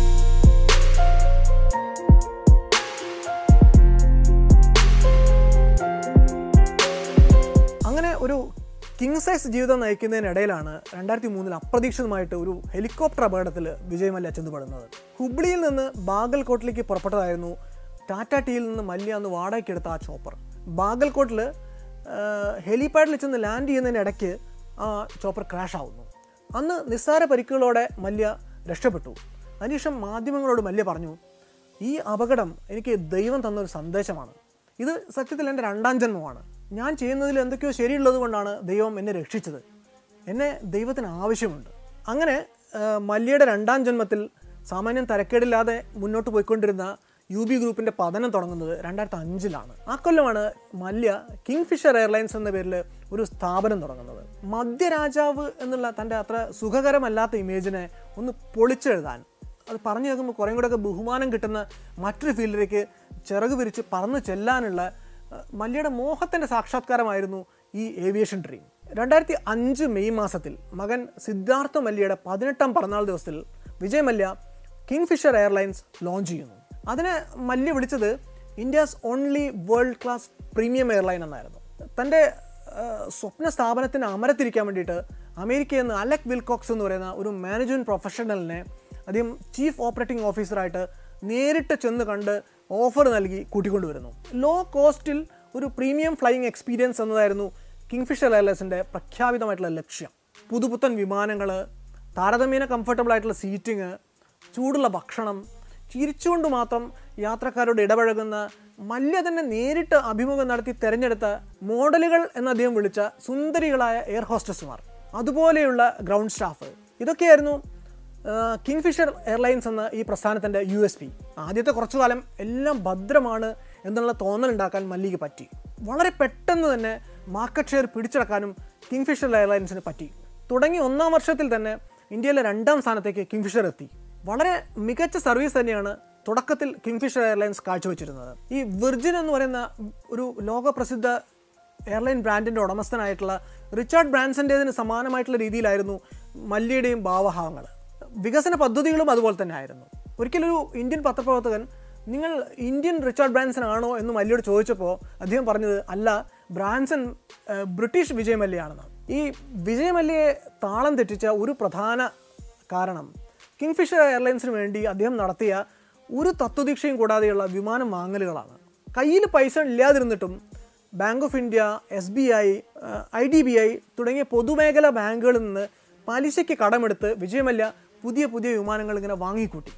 അങ്ങനെ ഒരു കിങ് സൈസ് ജീവിതം നയിക്കുന്നതിനിടയിലാണ് രണ്ടായിരത്തി മൂന്നിൽ അപ്രതീക്ഷിതമായിട്ട് ഒരു ഹെലികോപ്റ്റർ അപകടത്തിൽ വിജയ് മല്യ ചെന്നുപെടുന്നത് ഹുബ്ലിയിൽ നിന്ന് ബാഗൽകോട്ടിലേക്ക് പുറപ്പെട്ടതായിരുന്നു ടാറ്റ ടിയിൽ നിന്ന് മല്യ അന്ന് വാടകയ്ക്കെടുത്ത ആ ചോപ്പർ ബാഗൽകോട്ടിൽ ഹെലിപാഡിൽ ചെന്ന് ലാൻഡ് ചെയ്യുന്നതിനിടയ്ക്ക് ആ ചോപ്പർ ക്രാഷ് ആവുന്നു അന്ന് നിസ്സാര പരിക്കുകളോടെ മല്യ രക്ഷപ്പെട്ടു അതിനുശേഷം മാധ്യമങ്ങളോട് മല്യ പറഞ്ഞു ഈ അപകടം എനിക്ക് ദൈവം തന്നൊരു സന്ദേശമാണ് ഇത് സത്യത്തിൽ എൻ്റെ രണ്ടാം ജന്മമാണ് ഞാൻ ചെയ്യുന്നതിൽ എന്തൊക്കെയോ ശരിയുള്ളത് കൊണ്ടാണ് ദൈവം എന്നെ രക്ഷിച്ചത് എന്നെ ദൈവത്തിന് ആവശ്യമുണ്ട് അങ്ങനെ ആ, മല്യയുടെ രണ്ടാം ജന്മത്തിൽ സാമാന്യം തരക്കേടില്ലാതെ മുന്നോട്ട് പോയിക്കൊണ്ടിരുന്ന യു ബി ഗ്രൂപ്പിൻ്റെ പതനം തുടങ്ങുന്നത് രണ്ടായിരത്തി അഞ്ചിലാണ് ആ കൊല്ലമാണ് മല്യ കിങ് ഫിഷർ എയർലൈൻസ് എന്ന പേരിൽ ഒരു സ്ഥാപനം തുടങ്ങുന്നത് മധ്യരാജാവ് എന്നുള്ള തൻ്റെ അത്ര സുഖകരമല്ലാത്ത ഇമേജിനെ ഒന്ന് പൊളിച്ചെഴുതാൻ അത് പറഞ്ഞു കേൾക്കുമ്പോൾ കുറേ കൂടെയൊക്കെ ബഹുമാനം കിട്ടുന്ന മറ്റൊരു ഫീൽഡിലേക്ക് ചിറക് വിരിച്ച് പറന്നു ചെല്ലാനുള്ള അഹ്, മല്യയുടെ മോഹത്തിൻ്റെ സാക്ഷാത്കാരമായിരുന്നു ഈ ഏവിയേഷൻ ഡ്രീം രണ്ടായിരത്തി അഞ്ച് മെയ് മാസത്തിൽ മകൻ സിദ്ധാർത്ഥ മല്യയുടെ പതിനെട്ടാം പിറന്നാൾ ദിവസത്തിൽ Vijay Mallya Kingfisher airlines launch ചെയ്യുന്നു അതിനെ മല്യ വിളിച്ചത് India's only world class premium airline എന്നായിരുന്നു തൻ്റെ ആ, സ്വപ്ന സ്ഥാപനത്തിന് അമരത്തിരിക്കാൻ വേണ്ടിയിട്ട് അമേരിക്കയിൽ നിന്ന് അലക് വിൽകോക്സ് എന്ന് പറയുന്ന ഒരു മാനേജ്മെൻറ്റ് പ്രൊഫഷണലിനെ അദ്ദേഹം ചീഫ് ഓപ്പറേറ്റിംഗ് ഓഫീസറായിട്ട് നേരിട്ട് ചെന്ന് കണ്ട് ഓഫർ നൽകി കൂട്ടിക്കൊണ്ടുവരുന്നു ലോ കോസ്റ്റിൽ ഒരു പ്രീമിയം ഫ്ലൈയിങ് എക്സ്പീരിയൻസ് എന്നതായിരുന്നു കിങ്ഫിഷർ എയർലൈൻസിൻ്റെ പ്രഖ്യാപിതമായിട്ടുള്ള ലക്ഷ്യം പുതുപുത്തൻ വിമാനങ്ങൾ താരതമ്യേന കംഫർട്ടബിൾ ആയിട്ടുള്ള സീറ്റിംഗ് ചൂടുള്ള ഭക്ഷണം ചിരിച്ചുകൊണ്ട് മാത്രം യാത്രക്കാരോട് ഇടപഴകുന്ന മല്യ തന്നെ നേരിട്ട് അഭിമുഖം നടത്തി തിരഞ്ഞെടുത്ത മോഡലുകൾ എന്ന് അദ്ദേഹം വിളിച്ച സുന്ദരികളായ എയർ ഹോസ്റ്റസുമാർ അതുപോലെയുള്ള ഗ്രൗണ്ട് സ്റ്റാഫ് ഇതൊക്കെയായിരുന്നു കിങ്ഫിഷർ എയർലൈൻസ് എന്ന ഈ പ്രസ്ഥാനത്തിൻ്റെ യു എസ് പി ആദ്യത്തെ കുറച്ചു കാലം എല്ലാം ഭദ്രമാണ് എന്നുള്ള തോന്നലുണ്ടാക്കാൻ മല്ലിക്ക് പറ്റി വളരെ പെട്ടെന്ന് തന്നെ മാർക്കറ്റ് ഷെയർ പിടിച്ചെടുക്കാനും കിങ്ഫിഷർ എയർലൈൻസിന് പറ്റി തുടങ്ങി ഒന്നാം വർഷത്തിൽ തന്നെ ഇന്ത്യയിലെ രണ്ടാം സ്ഥാനത്തേക്ക് കിങ്ഫിഷർ എത്തി വളരെ മികച്ച സർവീസ് തന്നെയാണ് തുടക്കത്തിൽ കിങ്ഫിഷർ എയർലൈൻസ് കാഴ്ചവെച്ചിരുന്നത് ഈ വിർജിൻ എന്ന് പറയുന്ന ഒരു ലോകപ്രസിദ്ധ എയർലൈൻ ബ്രാൻഡിൻ്റെ ഉടമസ്ഥനായിട്ടുള്ള റിച്ചാർഡ് ബ്രാൻസൻ്റേതിന് സമാനമായിട്ടുള്ള രീതിയിലായിരുന്നു മല്യയുടെയും ഭാവഭാവങ്ങൾ വികസന പദ്ധതികളും അതുപോലെ തന്നെ ആയിരുന്നു ഒരിക്കലൊരു ഇന്ത്യൻ പത്രപ്രവർത്തകൻ നിങ്ങൾ ഇന്ത്യൻ റിച്ചാർഡ് ബ്രാൻസൺ ആണോ എന്ന് മല്യയോട് ചോദിച്ചപ്പോൾ അദ്ദേഹം പറഞ്ഞത് അല്ല ബ്രാൻസൺ ഏഹ്, ബ്രിട്ടീഷ് വിജയ് മല്യയാണെന്ന് ഈ വിജയ് മല്യയെ താളം തെറ്റിച്ച ഒരു പ്രധാന കാരണം കിങ്ഫിഷർ എയർലൈൻസിന് വേണ്ടി അദ്ദേഹം നടത്തിയ ഒരു തത്വദീക്ഷയും കൂടാതെയുള്ള വിമാനം വാങ്ങലുകളാണ് കയ്യിൽ പൈസ ഇല്ലാതിരുന്നിട്ടും bank of India S B I I D B I തുടങ്ങിയ പൊതുമേഖലാ ബാങ്കുകളിൽ നിന്ന് പലിശയ്ക്ക് കടമെടുത്ത് വിജയമല്യ പുതിയ പുതിയ വിമാനങ്ങൾ ഇങ്ങനെ വാങ്ങിക്കൂട്ടി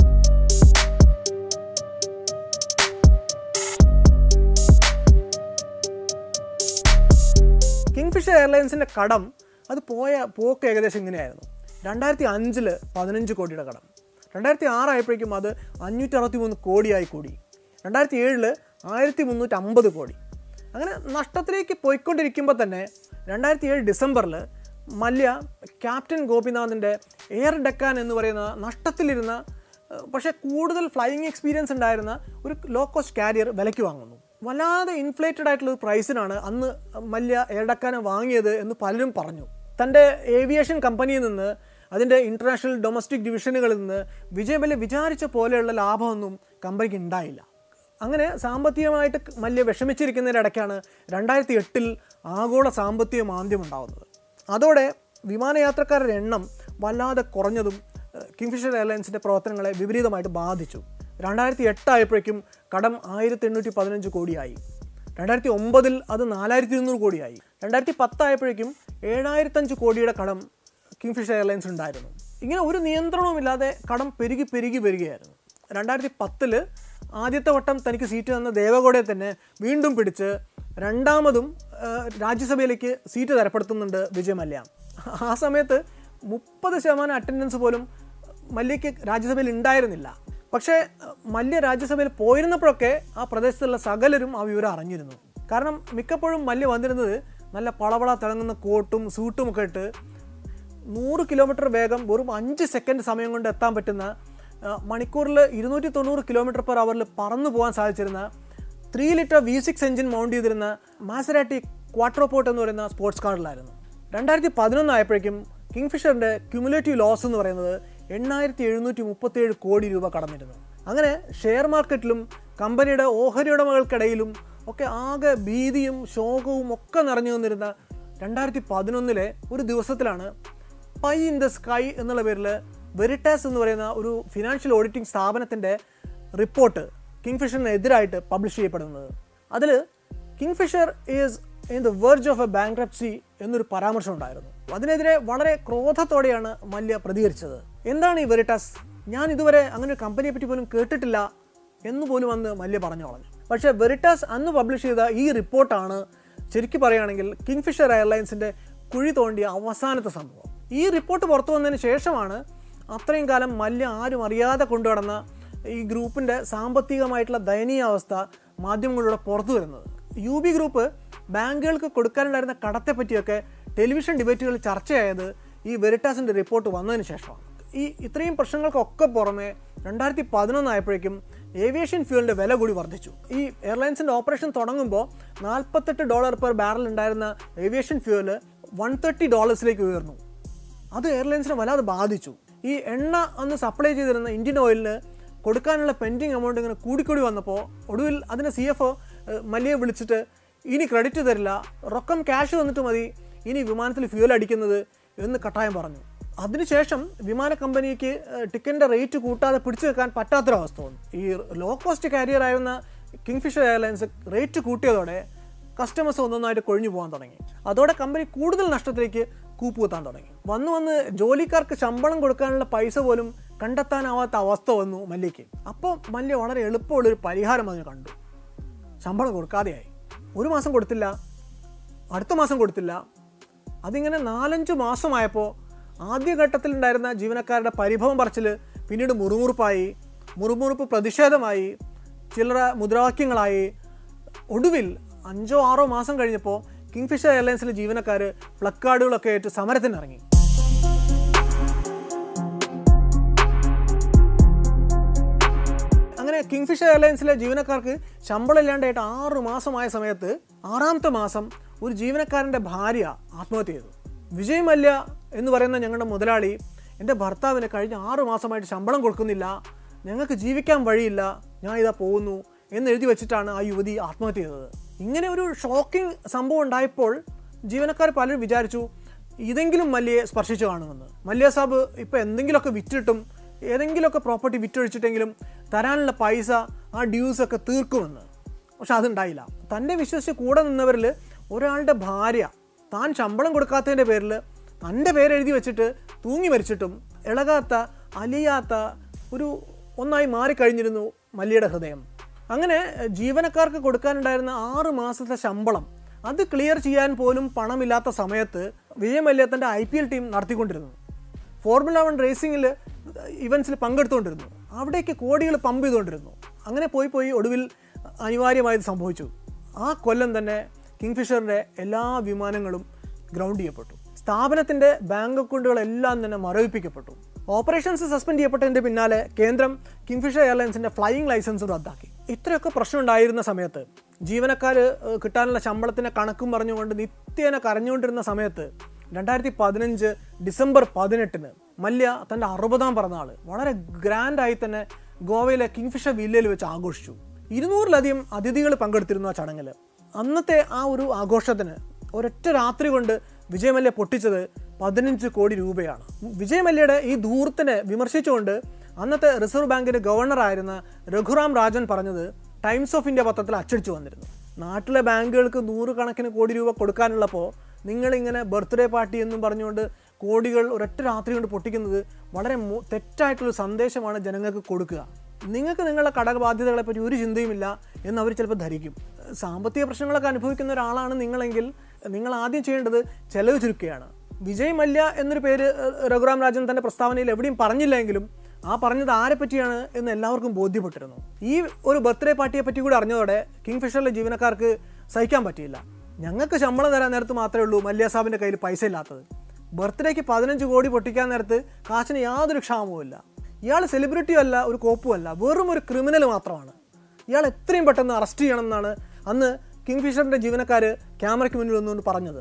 കിങ്ഫിഷർ എയർലൈൻസിൻ്റെ കടം അത് പോയ പോക്ക് ഏകദേശം ഇങ്ങനെയായിരുന്നു രണ്ടായിരത്തി അഞ്ചിൽ പതിനഞ്ച് കോടിയുടെ കടം രണ്ടായിരത്തി ആറായപ്പോഴേക്കും അത് അഞ്ഞൂറ്റി അറുപത്തി മൂന്ന് കോടിയായി കൂടി രണ്ടായിരത്തി ഏഴില് ആയിരത്തി മുന്നൂറ്റി അമ്പത് കോടി അങ്ങനെ നഷ്ടത്തിലേക്ക് പോയിക്കൊണ്ടിരിക്കുമ്പോൾ തന്നെ രണ്ടായിരത്തി ഏഴ് ഡിസംബറിൽ മല്യ ക്യാപ്റ്റൻ ഗോപിനാഥിൻ്റെ എയർ ഡെക്കാൻ എന്ന് പറയുന്ന നഷ്ടത്തിലിരുന്ന ഏഹ്, പക്ഷേ കൂടുതൽ ഫ്ലൈയിങ് എക്സ്പീരിയൻസ് ഉണ്ടായിരുന്ന ഒരു ലോ കോസ്റ്റ് കാരിയർ വിലയ്ക്ക് വാങ്ങുന്നു വല്ലാതെ ഇൻഫ്ലേറ്റഡ് ആയിട്ടുള്ള ഒരു പ്രൈസിനാണ് അന്ന് മല്യ എയർ ഡെക്കാനെ വാങ്ങിയത് എന്ന് പലരും പറഞ്ഞു തൻ്റെ ഏവിയേഷൻ കമ്പനിയിൽ നിന്ന് അതിൻ്റെ ഇൻ്റർനാഷണൽ ഡൊമസ്റ്റിക് ഡിവിഷനുകളിൽ നിന്ന് വിജയ് മല്യ വിചാരിച്ച പോലെയുള്ള ലാഭമൊന്നും കമ്പനിക്ക് ഉണ്ടായില്ല അങ്ങനെ സാമ്പത്തികമായിട്ട് മല്യ വിഷമിച്ചിരിക്കുന്നതിനിടയ്ക്കാണ് രണ്ടായിരത്തി എട്ടിൽ ആഗോള സാമ്പത്തിക മാന്ദ്യം ഉണ്ടാകുന്നത് അതോടെ വിമാനയാത്രക്കാരുടെ എണ്ണം വല്ലാതെ കുറഞ്ഞതും ഏഹ്, കിങ്ഫിഷർ എയർലൈൻസിൻ്റെ പ്രവർത്തനങ്ങളെ വിപരീതമായിട്ട് ബാധിച്ചു രണ്ടായിരത്തി എട്ടായപ്പോഴേക്കും കടം ആയിരത്തി എണ്ണൂറ്റി പതിനഞ്ച് കോടിയായി രണ്ടായിരത്തി ഒമ്പതിൽ അത് നാലായിരത്തി ഇരുന്നൂറ് കോടിയായി രണ്ടായിരത്തി പത്തായപ്പോഴേക്കും ഏഴായിരത്തഞ്ച് കോടിയുടെ കടം കിങ്ഫിഷർ എയർലൈൻസ് ഉണ്ടായിരുന്നു ഇങ്ങനെ ഒരു നിയന്ത്രണവുമില്ലാതെ കടം പെരുകി പെരുകി വരികയായിരുന്നു രണ്ടായിരത്തി പത്തില് ആദ്യത്തെ വട്ടം തനിക്ക് സീറ്റ് തന്ന ദേവഗൗഡയെ തന്നെ വീണ്ടും പിടിച്ച് രണ്ടാമതും ആ, രാജ്യസഭയിലേക്ക് സീറ്റ് തരപ്പെടുത്തുന്നുണ്ട് വിജയ് മല്യ ആ സമയത്ത് മുപ്പത് ശതമാനം അറ്റൻഡൻസ് പോലും മല്യയ്ക്ക് രാജ്യസഭയിൽ ഉണ്ടായിരുന്നില്ല പക്ഷേ മല്യ രാജ്യസഭയിൽ പോയിരുന്നപ്പോഴൊക്കെ ആ പ്രദേശത്തുള്ള സകലരും ആ വിവരം അറിഞ്ഞിരുന്നു കാരണം മിക്കപ്പോഴും മല്യ വന്നിരുന്നത് നല്ല പളപള തിളങ്ങുന്ന കോട്ടും സൂട്ടും ഒക്കെ ഇട്ട് നൂറ് കിലോമീറ്റർ വേഗം വെറും അഞ്ച് സെക്കൻഡ് സമയം കൊണ്ട് എത്താൻ പറ്റുന്ന ആ, മണിക്കൂറിൽ ഇരുന്നൂറ്റി തൊണ്ണൂറ് കിലോമീറ്റർ പെർ അവറിൽ പറന്നു പോകാൻ സാധിച്ചിരുന്ന three litre V six engine mount ചെയ്തിരുന്ന മാസരാറ്റി ക്വാട്രോപോർട്ട് എന്ന് പറയുന്ന സ്പോർട്സ് കാറിലായിരുന്നു രണ്ടായിരത്തി പതിനൊന്ന് ആയപ്പോഴേക്കും കിങ്ഫിഷറിൻ്റെ ക്യുമുലേറ്റീവ് ലോസ് എന്ന് പറയുന്നത് എണ്ണായിരത്തി എഴുന്നൂറ്റി മുപ്പത്തേഴ് കോടി രൂപ കടന്നിരുന്നു അങ്ങനെ ഷെയർ മാർക്കറ്റിലും കമ്പനിയുടെ ഓഹരി ഉടമകൾക്കിടയിലും ഒക്കെ ആകെ ഭീതിയും ശോകവും ഒക്കെ നിറഞ്ഞു നിന്നിരുന്ന രണ്ടായിരത്തി പതിനൊന്നിലെ ഒരു ദിവസത്തിലാണ് പൈ ഇൻ ദ സ്കൈ എന്നുള്ള പേരിൽ വെരിറ്റാസ് എന്ന് പറയുന്ന ഒരു ഫിനാൻഷ്യൽ ഓഡിറ്റിംഗ് സ്ഥാപനത്തിൻ്റെ റിപ്പോർട്ട് കിങ്ഫിഷറിനെതിരായിട്ട് പബ്ലിഷ് ചെയ്യപ്പെടുന്നത് അതിൽ Kingfisher is in the verge of a bankruptcy എന്നൊരു പരാമർശം ഉണ്ടായിരുന്നു അതിനെതിരെ വളരെ ക്രോധത്തോടെയാണ് മല്യ പ്രതികരിച്ചത് എന്താണ് ഈ വെരിറ്റാസ് ഞാൻ ഇതുവരെ അങ്ങനെ ഒരു കമ്പനിയെ പറ്റി പോലും കേട്ടിട്ടില്ല എന്ന് പോലും അന്ന് മല്യ പറഞ്ഞു കളഞ്ഞു പക്ഷേ വെരിറ്റാസ് അന്ന് പബ്ലിഷ് ചെയ്ത ഈ റിപ്പോർട്ടാണ് ശരിക്കും പറയുകയാണെങ്കിൽ കിങ്ഫിഷർ എയർലൈൻസിൻ്റെ കുഴി തോണ്ടിയ അവസാനത്തെ സംഭവം ഈ റിപ്പോർട്ട് പുറത്തു വന്നതിന് ശേഷമാണ് അത്രയും കാലം മല്യ ആരും അറിയാതെ കൊണ്ടുനടന്ന ഈ ഗ്രൂപ്പിൻ്റെ സാമ്പത്തികമായിട്ടുള്ള ദയനീയാവസ്ഥ മാധ്യമങ്ങളിലൂടെ പുറത്തു വരുന്നത് യു ബി ഗ്രൂപ്പ് ബാങ്കുകൾക്ക് കൊടുക്കാനുണ്ടായിരുന്ന കടത്തെ പറ്റിയൊക്കെ ടെലിവിഷൻ ഡിബേറ്റുകൾ ചർച്ചയായത് ഈ വെരിറ്റാസിൻ്റെ റിപ്പോർട്ട് വന്നതിന് ശേഷമാണ് ഈ ഇത്രയും പ്രശ്നങ്ങൾക്കൊക്കെ പുറമെ രണ്ടായിരത്തി പതിനൊന്നായപ്പോഴേക്കും ഏവിയേഷൻ ഫ്യൂലിൻ്റെ വില കൂടി വർദ്ധിച്ചു ഈ എയർലൈൻസിൻ്റെ ഓപ്പറേഷൻ തുടങ്ങുമ്പോൾ നാൽപ്പത്തെട്ട് ഡോളർ പെർ ബാരൽ ഉണ്ടായിരുന്ന ഏവിയേഷൻ ഫ്യൂവൽ വൺ തേർട്ടി ഡോളേഴ്സിലേക്ക് ഉയർന്നു അത് എയർലൈൻസിനെ വല്ലാതെ ബാധിച്ചു ഈ എണ്ണ അന്ന് സപ്ലൈ ചെയ്തിരുന്ന ഇന്ത്യൻ ഓയിലിന് കൊടുക്കാനുള്ള പെൻഡിങ് എമൗണ്ട് ഇങ്ങനെ കൂടിക്കൂടി വന്നപ്പോൾ ഒടുവിൽ അതിന് സി എഫ് മല്യയെ വിളിച്ചിട്ട് ഇനി ക്രെഡിറ്റ് തരില്ല റൊക്കം ക്യാഷ് തന്നിട്ട് മതി ഇനി വിമാനത്തിൽ ഫ്യൂൽ അടിക്കുന്നത് എന്ന് കട്ടായം പറഞ്ഞു അതിനുശേഷം വിമാന കമ്പനിക്ക് ടിക്കറ്റിൻ്റെ റേറ്റ് കൂട്ടാതെ പിടിച്ചു വെക്കാൻ പറ്റാത്തൊരവസ്ഥ വന്നു ഈ ലോ കോസ്റ്റ് കാരിയർ ആയിരുന്ന കിങ്ഫിഷർ എയർലൈൻസ് റേറ്റ് കൂട്ടിയതോടെ കസ്റ്റമേഴ്സ് ഒന്നൊന്നായിട്ട് കൊഴിഞ്ഞു പോകാൻ തുടങ്ങി അതോടെ കമ്പനി കൂടുതൽ നഷ്ടത്തിലേക്ക് കൂപ്പുകുത്താൻ തുടങ്ങി വന്നു വന്ന് ജോലിക്കാർക്ക് ശമ്പളം കൊടുക്കാനുള്ള പൈസ പോലും കണ്ടെത്താനാവാത്ത അവസ്ഥ വന്നു മല്യയ്ക്ക് അപ്പോൾ മല്യ വളരെ എളുപ്പമുള്ളൊരു പരിഹാരം അതിന് കണ്ടു ശമ്പളം കൊടുക്കാതെയായി ഒരു മാസം കൊടുത്തില്ല അടുത്ത മാസം കൊടുത്തില്ല അതിങ്ങനെ നാലഞ്ച് മാസമായപ്പോൾ ആദ്യഘട്ടത്തിൽ ഉണ്ടായിരുന്ന ജീവനക്കാരുടെ പരിഭവം പറച്ചിൽ പിന്നീട് മുറുമുറുപ്പായി മുറുമുറുപ്പ് പ്രതിഷേധമായി ചില്ലറ മുദ്രാവാക്യങ്ങളായി ഒടുവിൽ അഞ്ചോ ആറോ മാസം കഴിഞ്ഞപ്പോൾ കിങ്ഫിഷർ എയർലൈൻസിലെ ജീവനക്കാർ പ്ലക്കാർഡുകളൊക്കെ ആയിട്ട് സമരത്തിനിറങ്ങി അങ്ങനെ കിങ്ഫിഷർ എയർലൈൻസിലെ ജീവനക്കാർക്ക് ശമ്പളം ഇല്ലാണ്ടായിട്ട് ആറ് മാസമായ സമയത്ത് ആറാമത്തെ മാസം ഒരു ജീവനക്കാരൻ്റെ ഭാര്യ ആത്മഹത്യ ചെയ്തു വിജയ് മല്യ എന്ന് പറയുന്ന ഞങ്ങളുടെ മുതലാളി എൻ്റെ ഭർത്താവിന് കഴിഞ്ഞ ആറ് മാസമായിട്ട് ശമ്പളം കൊടുക്കുന്നില്ല ഞങ്ങൾക്ക് ജീവിക്കാൻ വഴിയില്ല ഞാൻ ഇതാ പോകുന്നു എന്ന് എഴുതി വെച്ചിട്ടാണ് ആ യുവതി ആത്മഹത്യ ചെയ്തത് ഇങ്ങനെ ഒരു ഷോക്കിംഗ് സംഭവം ഉണ്ടായപ്പോൾ ജീവനക്കാർ പലരും വിചാരിച്ചു ഇതെങ്കിലും മല്യയെ സ്പർശിച്ചു കാണുമെന്ന് മല്യ സാബ് ഇപ്പോൾ എന്തെങ്കിലുമൊക്കെ വിറ്റിട്ടും ഏതെങ്കിലുമൊക്കെ പ്രോപ്പർട്ടി വിറ്റൊഴിച്ചിട്ടെങ്കിലും തരാനുള്ള പൈസ ആ ഡ്യൂസ് ഒക്കെ തീർക്കുമെന്ന് പക്ഷെ അതുണ്ടായില്ല തൻ്റെ വിശ്വസിച്ച് കൂടെ നിന്നവരിൽ ഒരാളുടെ ഭാര്യ താൻ ശമ്പളം കൊടുക്കാത്തതിൻ്റെ പേരിൽ തൻ്റെ പേരെഴുതി വെച്ചിട്ട് തൂങ്ങി മരിച്ചിട്ടും ഇളകാത്ത അലിയാത്ത ഒരു ഒന്നായി മാറിക്കഴിഞ്ഞിരുന്നു മല്യയുടെ ഹൃദയം അങ്ങനെ ജീവനക്കാർക്ക് കൊടുക്കാനുണ്ടായിരുന്ന ആറ് മാസത്തെ ശമ്പളം അത് ക്ലിയർ ചെയ്യാൻ പോലും പണമില്ലാത്ത സമയത്ത് വിജയ് മല്യ തൻ്റെ ഐ പി എൽ ടീം നടത്തിക്കൊണ്ടിരുന്നു ഫോർമുല വൺ റേസിംഗിൽ ഇവൻസിൽ പങ്കെടുത്തുകൊണ്ടിരുന്നു അവിടേക്ക് കോടികൾ പമ്പ് ചെയ്തുകൊണ്ടിരുന്നു അങ്ങനെ പോയി പോയി ഒടുവിൽ അനിവാര്യമായത് സംഭവിച്ചു ആ കൊല്ലം തന്നെ കിങ്ഫിഷറിൻ്റെ എല്ലാ വിമാനങ്ങളും ഗ്രൗണ്ട് ചെയ്യപ്പെട്ടു സ്ഥാപനത്തിൻ്റെ ബാങ്ക് അക്കൗണ്ടുകളെല്ലാം തന്നെ മരവിപ്പിക്കപ്പെട്ടു ഓപ്പറേഷൻസ് സസ്പെൻഡ് ചെയ്യപ്പെട്ടതിൻ്റെ പിന്നാലെ കേന്ദ്രം കിങ്ഫിഷർ എയർലൈൻസിൻ്റെ ഫ്ലൈയിങ് ലൈസൻസ് റദ്ദാക്കി ഇത്രയൊക്കെ പ്രശ്നം ഉണ്ടായിരുന്ന സമയത്ത് ജീവനക്കാർ കിട്ടാനുള്ള ശമ്പളത്തിൻ്റെ കണക്കും പറഞ്ഞുകൊണ്ട് നിത്യേന കരഞ്ഞുകൊണ്ടിരുന്ന സമയത്ത് രണ്ടായിരത്തി പതിനഞ്ച് ഡിസംബർ പതിനെട്ടിന് മല്യ തൻ്റെ അറുപതാം പിറന്നാൾ വളരെ ഗ്രാൻഡായി തന്നെ ഗോവയിലെ കിങ്ഫിഷർ വില്ലയിൽ വെച്ച് ആഘോഷിച്ചു ഇരുന്നൂറിലധികം അതിഥികൾ പങ്കെടുത്തിരുന്നു ആ ചടങ്ങിൽ അന്നത്തെ ആ ഒരു ആഘോഷത്തിന് ഒരൊറ്റ രാത്രി കൊണ്ട് വിജയ് മല്യ പൊട്ടിച്ചത് പതിനഞ്ച് കോടി രൂപയാണ് വിജയ് മല്യയുടെ ഈ ധൂർത്തിനെ വിമർശിച്ചുകൊണ്ട് അന്നത്തെ റിസർവ് ബാങ്കിന്റെ ഗവർണറായിരുന്ന രഘുറാം രാജൻ പറഞ്ഞത് ടൈംസ് ഓഫ് ഇന്ത്യ പത്രത്തിൽ അച്ചടിച്ചു വന്നിരുന്നു നാട്ടിലെ ബാങ്കുകൾക്ക് നൂറുകണക്കിന് കോടി രൂപ കൊടുക്കാനുള്ളപ്പോൾ നിങ്ങളിങ്ങനെ ബർത്ത്ഡേ പാർട്ടി എന്നും പറഞ്ഞുകൊണ്ട് കോടികൾ ഒരൊറ്റ രാത്രി കൊണ്ട് പൊട്ടിക്കുന്നത് വളരെ മോ- തെറ്റായിട്ടുള്ള സന്ദേശമാണ് ജനങ്ങൾക്ക് കൊടുക്കുക നിങ്ങൾക്ക് നിങ്ങളുടെ കടബാധ്യതകളെ പറ്റി ഒരു ചിന്തയുമില്ല എന്ന് അവർ ചിലപ്പോൾ ധരിക്കും സാമ്പത്തിക പ്രശ്നങ്ങളൊക്കെ അനുഭവിക്കുന്ന ഒരാളാണ് നിങ്ങളെങ്കിൽ നിങ്ങൾ ആദ്യം ചെയ്യേണ്ടത് ചെലവ് ചുരുക്കുകയാണ് വിജയ് മല്യ എന്നൊരു പേര് ഏഹ്, രഘുറാം രാജൻ തൻ്റെ പ്രസ്താവനയിൽ എവിടെയും പറഞ്ഞില്ലെങ്കിലും ആ പറഞ്ഞത് ആരെ പറ്റിയാണ് എന്ന് എല്ലാവർക്കും ബോധ്യപ്പെട്ടിരുന്നു ഈ ഒരു ബർത്ത്ഡേ പാർട്ടിയെ പറ്റി കൂടി അറിഞ്ഞതോടെ കിങ് ഫിഷറിലെ ജീവനക്കാർക്ക് സഹിക്കാൻ പറ്റിയില്ല ഞങ്ങൾക്ക് ശമ്പളം തരാൻ നേരത്ത് മാത്രമേ ഉള്ളൂ മല്യ സാബിൻ്റെ കയ്യിൽ പൈസ ഇല്ലാത്തത് ബർത്ത്ഡേക്ക് പതിനഞ്ച് കോടി പൊട്ടിക്കാൻ നേരത്ത് കാശിന് യാതൊരു ക്ഷാമവും ഇല്ല ഇയാൾ സെലിബ്രിറ്റിയും അല്ല ഒരു കോപ്പും അല്ല വെറും ഒരു ക്രിമിനൽ മാത്രമാണ് ഇയാൾ എത്രയും പെട്ടെന്ന് അറസ്റ്റ് ചെയ്യണം എന്നാണ് അന്ന് കിങ് ഫിഷറിൻ്റെ ജീവനക്കാർ ക്യാമറയ്ക്ക് മുന്നിൽ ഒന്നുകൊണ്ട് പറഞ്ഞത്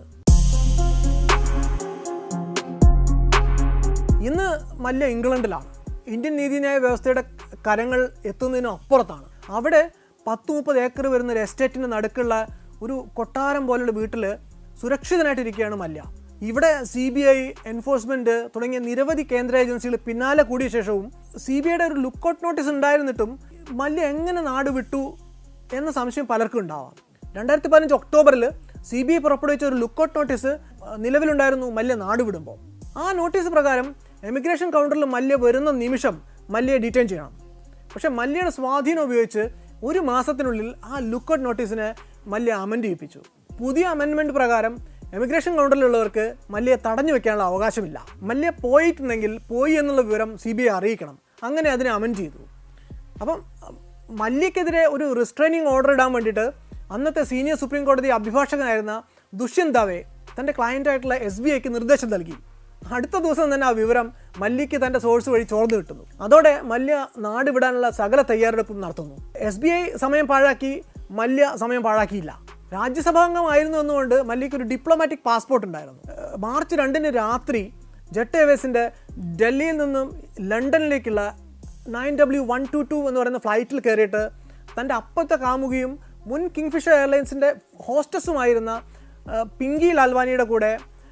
ഇന്ന് മല്യ ഇംഗ്ലണ്ടിലാണ് ഇന്ത്യൻ നീതിന്യായ വ്യവസ്ഥയുടെ കരങ്ങൾ എത്തുന്നതിനും അപ്പുറത്താണ് അവിടെ പത്ത് മുപ്പത് ഏക്കർ വരുന്ന ഒരു എസ്റ്റേറ്റിന് നടുക്കുള്ള ഒരു കൊട്ടാരം പോലുള്ള വീട്ടിൽ സുരക്ഷിതനായിട്ടിരിക്കുകയാണ് മല്യ ഇവിടെ സി ബി ഐ എൻഫോഴ്സ്മെന്റ് തുടങ്ങിയ നിരവധി കേന്ദ്ര ഏജൻസികൾ പിന്നാലെ കൂടിയ ശേഷവും സി ബി ഐയുടെ ഒരു ലുക്കൗട്ട് നോട്ടീസ് ഉണ്ടായിരുന്നിട്ടും മല്യ എങ്ങനെ നാട് വിട്ടു എന്ന സംശയം പലർക്കും ഉണ്ടാവാം രണ്ടായിരത്തി പതിനഞ്ച് ഒക്ടോബറിൽ സി ബി ഐ പുറപ്പെടുവിച്ച ഒരു ലുക്കൗട്ട് നോട്ടീസ് അഹ്, നിലവിലുണ്ടായിരുന്നു മല്യ നാട് വിടുമ്പോൾ ആ നോട്ടീസ് പ്രകാരം എമിഗ്രേഷൻ കൗണ്ടറിൽ മല്യ വരുന്ന നിമിഷം മല്യയെ ഡീറ്റെയിൻ ചെയ്യണം പക്ഷേ മല്യയുടെ സ്വാധീനം ഉപയോഗിച്ച് ഒരു മാസത്തിനുള്ളിൽ ആ ലുക്കൗട്ട് നോട്ടീസിനെ മല്യ അമെൻഡ് ചെയ്യിപ്പിച്ചു പുതിയ അമെൻമെൻറ്റ് പ്രകാരം എമിഗ്രേഷൻ കൗണ്ടറിലുള്ളവർക്ക് മല്യയെ തടഞ്ഞു വെക്കാനുള്ള അവകാശമില്ല മല്യ പോയിട്ടുണ്ടെങ്കിൽ പോയി എന്നുള്ള വിവരം സി ബി ഐ അറിയിക്കണം അങ്ങനെ അതിനെ അമെൻഡ് ചെയ്തു അപ്പം മല്യക്കെതിരെ ഒരു റിസ്ട്രെയിനിങ് ഓർഡർ ഇടാൻ വേണ്ടിയിട്ട് അന്നത്തെ സീനിയർ സുപ്രീം കോടതി അഭിഭാഷകനായിരുന്ന ദുഷ്യന്ത് ദാവെ തൻ്റെ ക്ലയൻ്റായിട്ടുള്ള എസ് ബി ഐക്ക് നിർദ്ദേശം നൽകി അടുത്ത ദിവസം തന്നെ ആ വിവരം മല്യയ്ക്ക് തൻ്റെ സോഴ്സ് വഴി ചോർന്നു കിട്ടുന്നു അതോടെ മല്യ നാട് വിടാനുള്ള സകല തയ്യാറെടുപ്പും നടത്തുന്നു എസ് ബി ഐ സമയം പാഴാക്കി മല്യ സമയം പാഴാക്കിയില്ല രാജ്യസഭാംഗമായിരുന്നു എന്നുകൊണ്ട് മല്യയ്ക്ക് ഒരു ഡിപ്ലോമാറ്റിക് പാസ്പോർട്ട് ഉണ്ടായിരുന്നു ഏഹ് മാർച്ച് രണ്ടിന് രാത്രി ജെറ്റ് എയർവേസിൻ്റെ ഡൽഹിയിൽ നിന്നും ലണ്ടനിലേക്കുള്ള nine W one two two എന്ന് പറയുന്ന ഫ്ലൈറ്റിൽ കയറിയിട്ട് തൻ്റെ അപ്പത്തെ കാമുകിയും മുൻ കിങ്ഫിഷർ എയർലൈൻസിൻ്റെ ഹോസ്റ്റസുമായിരുന്ന ആ, പിങ്കി ലാൽവാനിയുടെ കൂടെ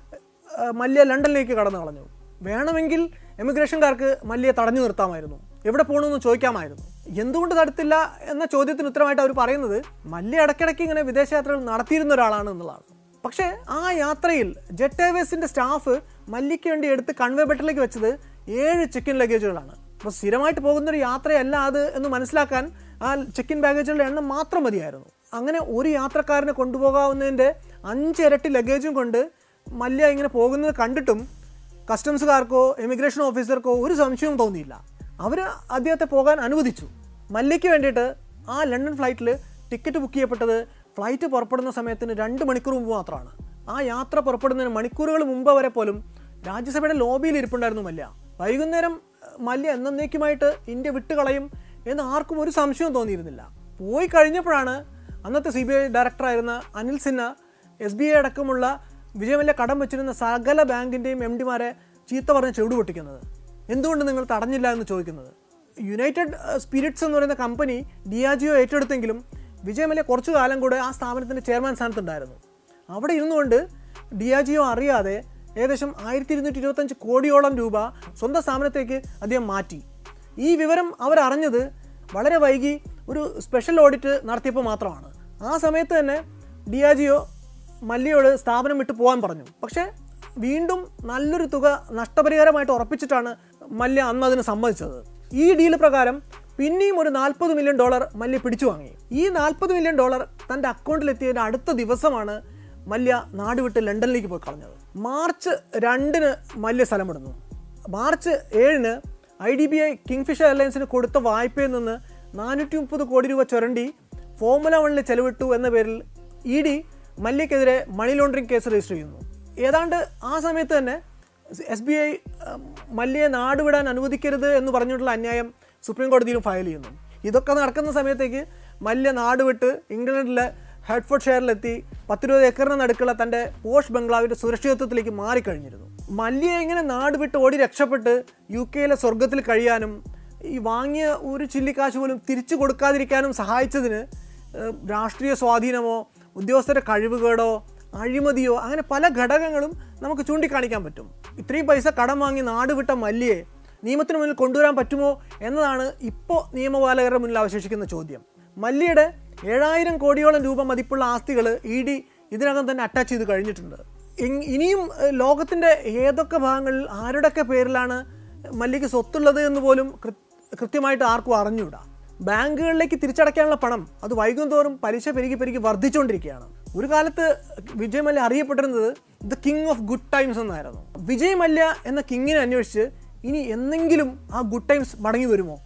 ആ, മല്യ ലണ്ടനിലേക്ക് കടന്നു കളഞ്ഞു വേണമെങ്കിൽ എമിഗ്രേഷൻകാർക്ക് മല്യയെ തടഞ്ഞു നിർത്താമായിരുന്നു എവിടെ പോകണമെന്ന് ചോദിക്കാമായിരുന്നു എന്തുകൊണ്ട് തടുത്തില്ല എന്ന ചോദ്യത്തിന് ഉത്തരമായിട്ട് അവർ പറയുന്നത് മല്യ ഇടയ്ക്കിടയ്ക്ക് ഇങ്ങനെ വിദേശയാത്രകൾ നടത്തിയിരുന്ന ഒരാളാണ് എന്നുള്ളതാണ് പക്ഷേ ആ യാത്രയിൽ ജെറ്റ് എയർവേസിൻ്റെ സ്റ്റാഫ് മല്യയ്ക്ക് വേണ്ടി എടുത്ത് കൺവേ ബെൽറ്റിലേക്ക് വെച്ചത് ഏഴ് ചെക്കിൻ ലഗേജുകളാണ് അപ്പോൾ സ്ഥിരമായിട്ട് പോകുന്നൊരു യാത്രയല്ല അത് എന്ന് മനസ്സിലാക്കാൻ ആ ചെക്കിൻ ബാഗേജുകളുടെ എണ്ണം മാത്രം മതിയായിരുന്നു അങ്ങനെ ഒരു യാത്രക്കാരനെ കൊണ്ടുപോകാവുന്നതിൻ്റെ അഞ്ചിരട്ടി ലഗേജും കൊണ്ട് മല്യ ഇങ്ങനെ പോകുന്നത് കണ്ടിട്ടും കസ്റ്റംസുകാർക്കോ എമിഗ്രേഷൻ ഓഫീസർക്കോ ഒരു സംശയവും തോന്നിയില്ല അവർ അദ്ദേഹത്തെ പോകാൻ അനുവദിച്ചു മല്യയ്ക്ക് വേണ്ടിയിട്ട് ആ ലണ്ടൻ ഫ്ലൈറ്റിൽ ടിക്കറ്റ് ബുക്ക് ചെയ്യപ്പെട്ടത് ഫ്ലൈറ്റ് പുറപ്പെടുന്ന സമയത്തിന് രണ്ട് മണിക്കൂർ മുമ്പ് മാത്രമാണ് ആ യാത്ര പുറപ്പെടുന്നതിന് മണിക്കൂറുകൾ മുമ്പ് വരെ പോലും രാജ്യസഭയുടെ ലോബിയിൽ ഇരിപ്പുണ്ടായിരുന്നു മല്യ വൈകുന്നേരം അഹ്, മല്യ എന്നേക്കുമായിട്ട് ഇന്ത്യ വിട്ടുകളയും എന്ന് ആർക്കും ഒരു സംശയവും തോന്നിയിരുന്നില്ല പോയി കഴിഞ്ഞപ്പോഴാണ് അന്നത്തെ C B I ഡയറക്ടറായിരുന്ന Anil Sinha S B I അടക്കമുള്ള വിജയമല്യ കടം വെച്ചിരുന്ന സകല ബാങ്കിൻ്റെയും എം ഡിമാരെ ചീത്ത പറഞ്ഞ് ചെവിട് പൊട്ടിക്കുന്നത് എന്തുകൊണ്ട് നിങ്ങൾ തടഞ്ഞില്ല എന്ന് ചോദിക്കുന്നത് യുണൈറ്റഡ് സ്പിരിറ്റ്സ് എന്ന് പറയുന്ന കമ്പനി ഡിയാജിയോ ഏറ്റെടുത്തെങ്കിലും വിജയമല്യ കുറച്ചു കാലം കൂടെ ആ സ്ഥാപനത്തിൻ്റെ ചെയർമാൻ സ്ഥാനത്തുണ്ടായിരുന്നു അവിടെ ഇരുന്നുകൊണ്ട് ഡിയാജിയോ അറിയാതെ ഏകദേശം ആയിരത്തി ഇരുന്നൂറ്റി ഇരുപത്തഞ്ച് കോടിയോളം രൂപ സ്വന്തം സ്ഥാപനത്തേക്ക് അദ്ദേഹം മാറ്റി ഈ വിവരം അവരറിഞ്ഞത് വളരെ വൈകി ഒരു സ്പെഷ്യൽ ഓഡിറ്റ് നടത്തിയപ്പോൾ മാത്രമാണ് ആ സമയത്ത് തന്നെ ഡിയാജിയോ മല്യയോട് സ്ഥാപനം വിട്ട് പോകാൻ പറഞ്ഞു പക്ഷേ വീണ്ടും നല്ലൊരു തുക നഷ്ടപരിഹാരമായിട്ട് ഉറപ്പിച്ചിട്ടാണ് മല്യ അന്ന് അതിന് സമ്മതിച്ചത് ഈ ഡീൽ പ്രകാരം പിന്നെയും ഒരു നാൽപ്പത് മില്യൺ ഡോളർ മല്യ പിടിച്ചു വാങ്ങി ഈ നാൽപ്പത് മില്യൺ ഡോളർ തൻ്റെ അക്കൗണ്ടിലെത്തിയതിൻ്റെ അടുത്ത ദിവസമാണ് മല്യ നാട് വിട്ട് ലണ്ടനിലേക്ക് പോയി കളഞ്ഞത് മാർച്ച് രണ്ടിന് മല്യ സ്ഥലം വിടുന്നു മാർച്ച് ഏഴിന് I D B I Kingfisher എയർലൈൻസിന് കൊടുത്ത വായ്പയിൽ നിന്ന് നാനൂറ്റി മുപ്പത് കോടി രൂപ ചുരണ്ടി ഫോർമുല വണ്ണിൽ ചെലവിട്ടു എന്ന പേരിൽ ഇ ഡി മല്യക്കെതിരെ മണി ലോണ്ടറിംഗ് കേസ് രജിസ്റ്റർ ചെയ്യുന്നു ഏതാണ്ട് ആ സമയത്ത് തന്നെ എസ് ബി ഐ മല്യയെ നാടുവിടാൻ അനുവദിക്കരുത് എന്ന് പറഞ്ഞിട്ടുള്ള അന്യായം സുപ്രീം കോടതിയിലും ഫയൽ ചെയ്യുന്നു ഇതൊക്കെ നടക്കുന്ന സമയത്തേക്ക് മല്യ നാടുവിട്ട് ഇംഗ്ലണ്ടിലെ ഹെഡ്ഫോർഡ് ഷെയറിലെത്തി പത്തിരുപത് ഏക്കറിന് നടുക്കുള്ള തൻ്റെ പോഷ് ബംഗ്ലാവിൻ്റെ സുരക്ഷിതത്വത്തിലേക്ക് മാറിക്കഴിഞ്ഞിരുന്നു മല്യയെ ഇങ്ങനെ നാട് വിട്ട് ഓടി രക്ഷപ്പെട്ട് യു കെയിലെ സ്വർഗത്തിൽ കഴിയാനും ഈ വാങ്ങിയ ഒരു ചില്ലിക്കാശ് പോലും തിരിച്ചു കൊടുക്കാതിരിക്കാനും സഹായിച്ചതിന് ഏഹ്, രാഷ്ട്രീയ സ്വാധീനമോ ഉദ്യോഗസ്ഥരുടെ കഴിവുകേടോ അഴിമതിയോ അങ്ങനെ പല ഘടകങ്ങളും നമുക്ക് ചൂണ്ടിക്കാണിക്കാൻ പറ്റും ഇത്രയും പൈസ കടം വാങ്ങി നാട് വിട്ട മല്യയെ നിയമത്തിന് മുന്നിൽ കൊണ്ടുവരാൻ പറ്റുമോ എന്നതാണ് ഇപ്പോൾ നിയമപാലകരുടെ മുന്നിൽ അവശേഷിക്കുന്ന ചോദ്യം മല്യയുടെ ഏഴായിരം കോടിയോളം രൂപ മതിപ്പുള്ള ആസ്തികൾ ഇ ഡി ഇതിനകം തന്നെ അറ്റാച്ച് ചെയ്ത് കഴിഞ്ഞിട്ടുണ്ട് ഇങ്- ഇനിയും ഏഹ്, ലോകത്തിൻ്റെ ഏതൊക്കെ ഭാഗങ്ങളിൽ ആരുടെയൊക്കെ പേരിലാണ് മല്യയ്ക്ക് സ്വത്തുള്ളത് എന്ന് പോലും കൃ- കൃത്യമായിട്ട് ആർക്കും അറിഞ്ഞുകൂടാ ബാങ്കുകളിലേക്ക് തിരിച്ചടയ്ക്കാനുള്ള പണം അത് വൈകും തോറും പലിശ പെരുകി പെരുകി വർദ്ധിച്ചുകൊണ്ടിരിക്കുകയാണ് ഒരു കാലത്ത് വിജയ് മല്യ അറിയപ്പെട്ടിരുന്നത് the king of good times എന്നായിരുന്നു വിജയ് മല്യ എന്ന കിങ്ങിനെ അന്വേഷിച്ച് ഇനി എന്നെങ്കിലും ആ ഗുഡ് ടൈംസ് മടങ്ങി വരുമോ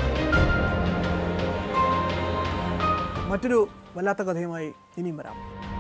മറ്റൊരു വല്ലാത്ത കഥയുമായി ഇനിയും വരാം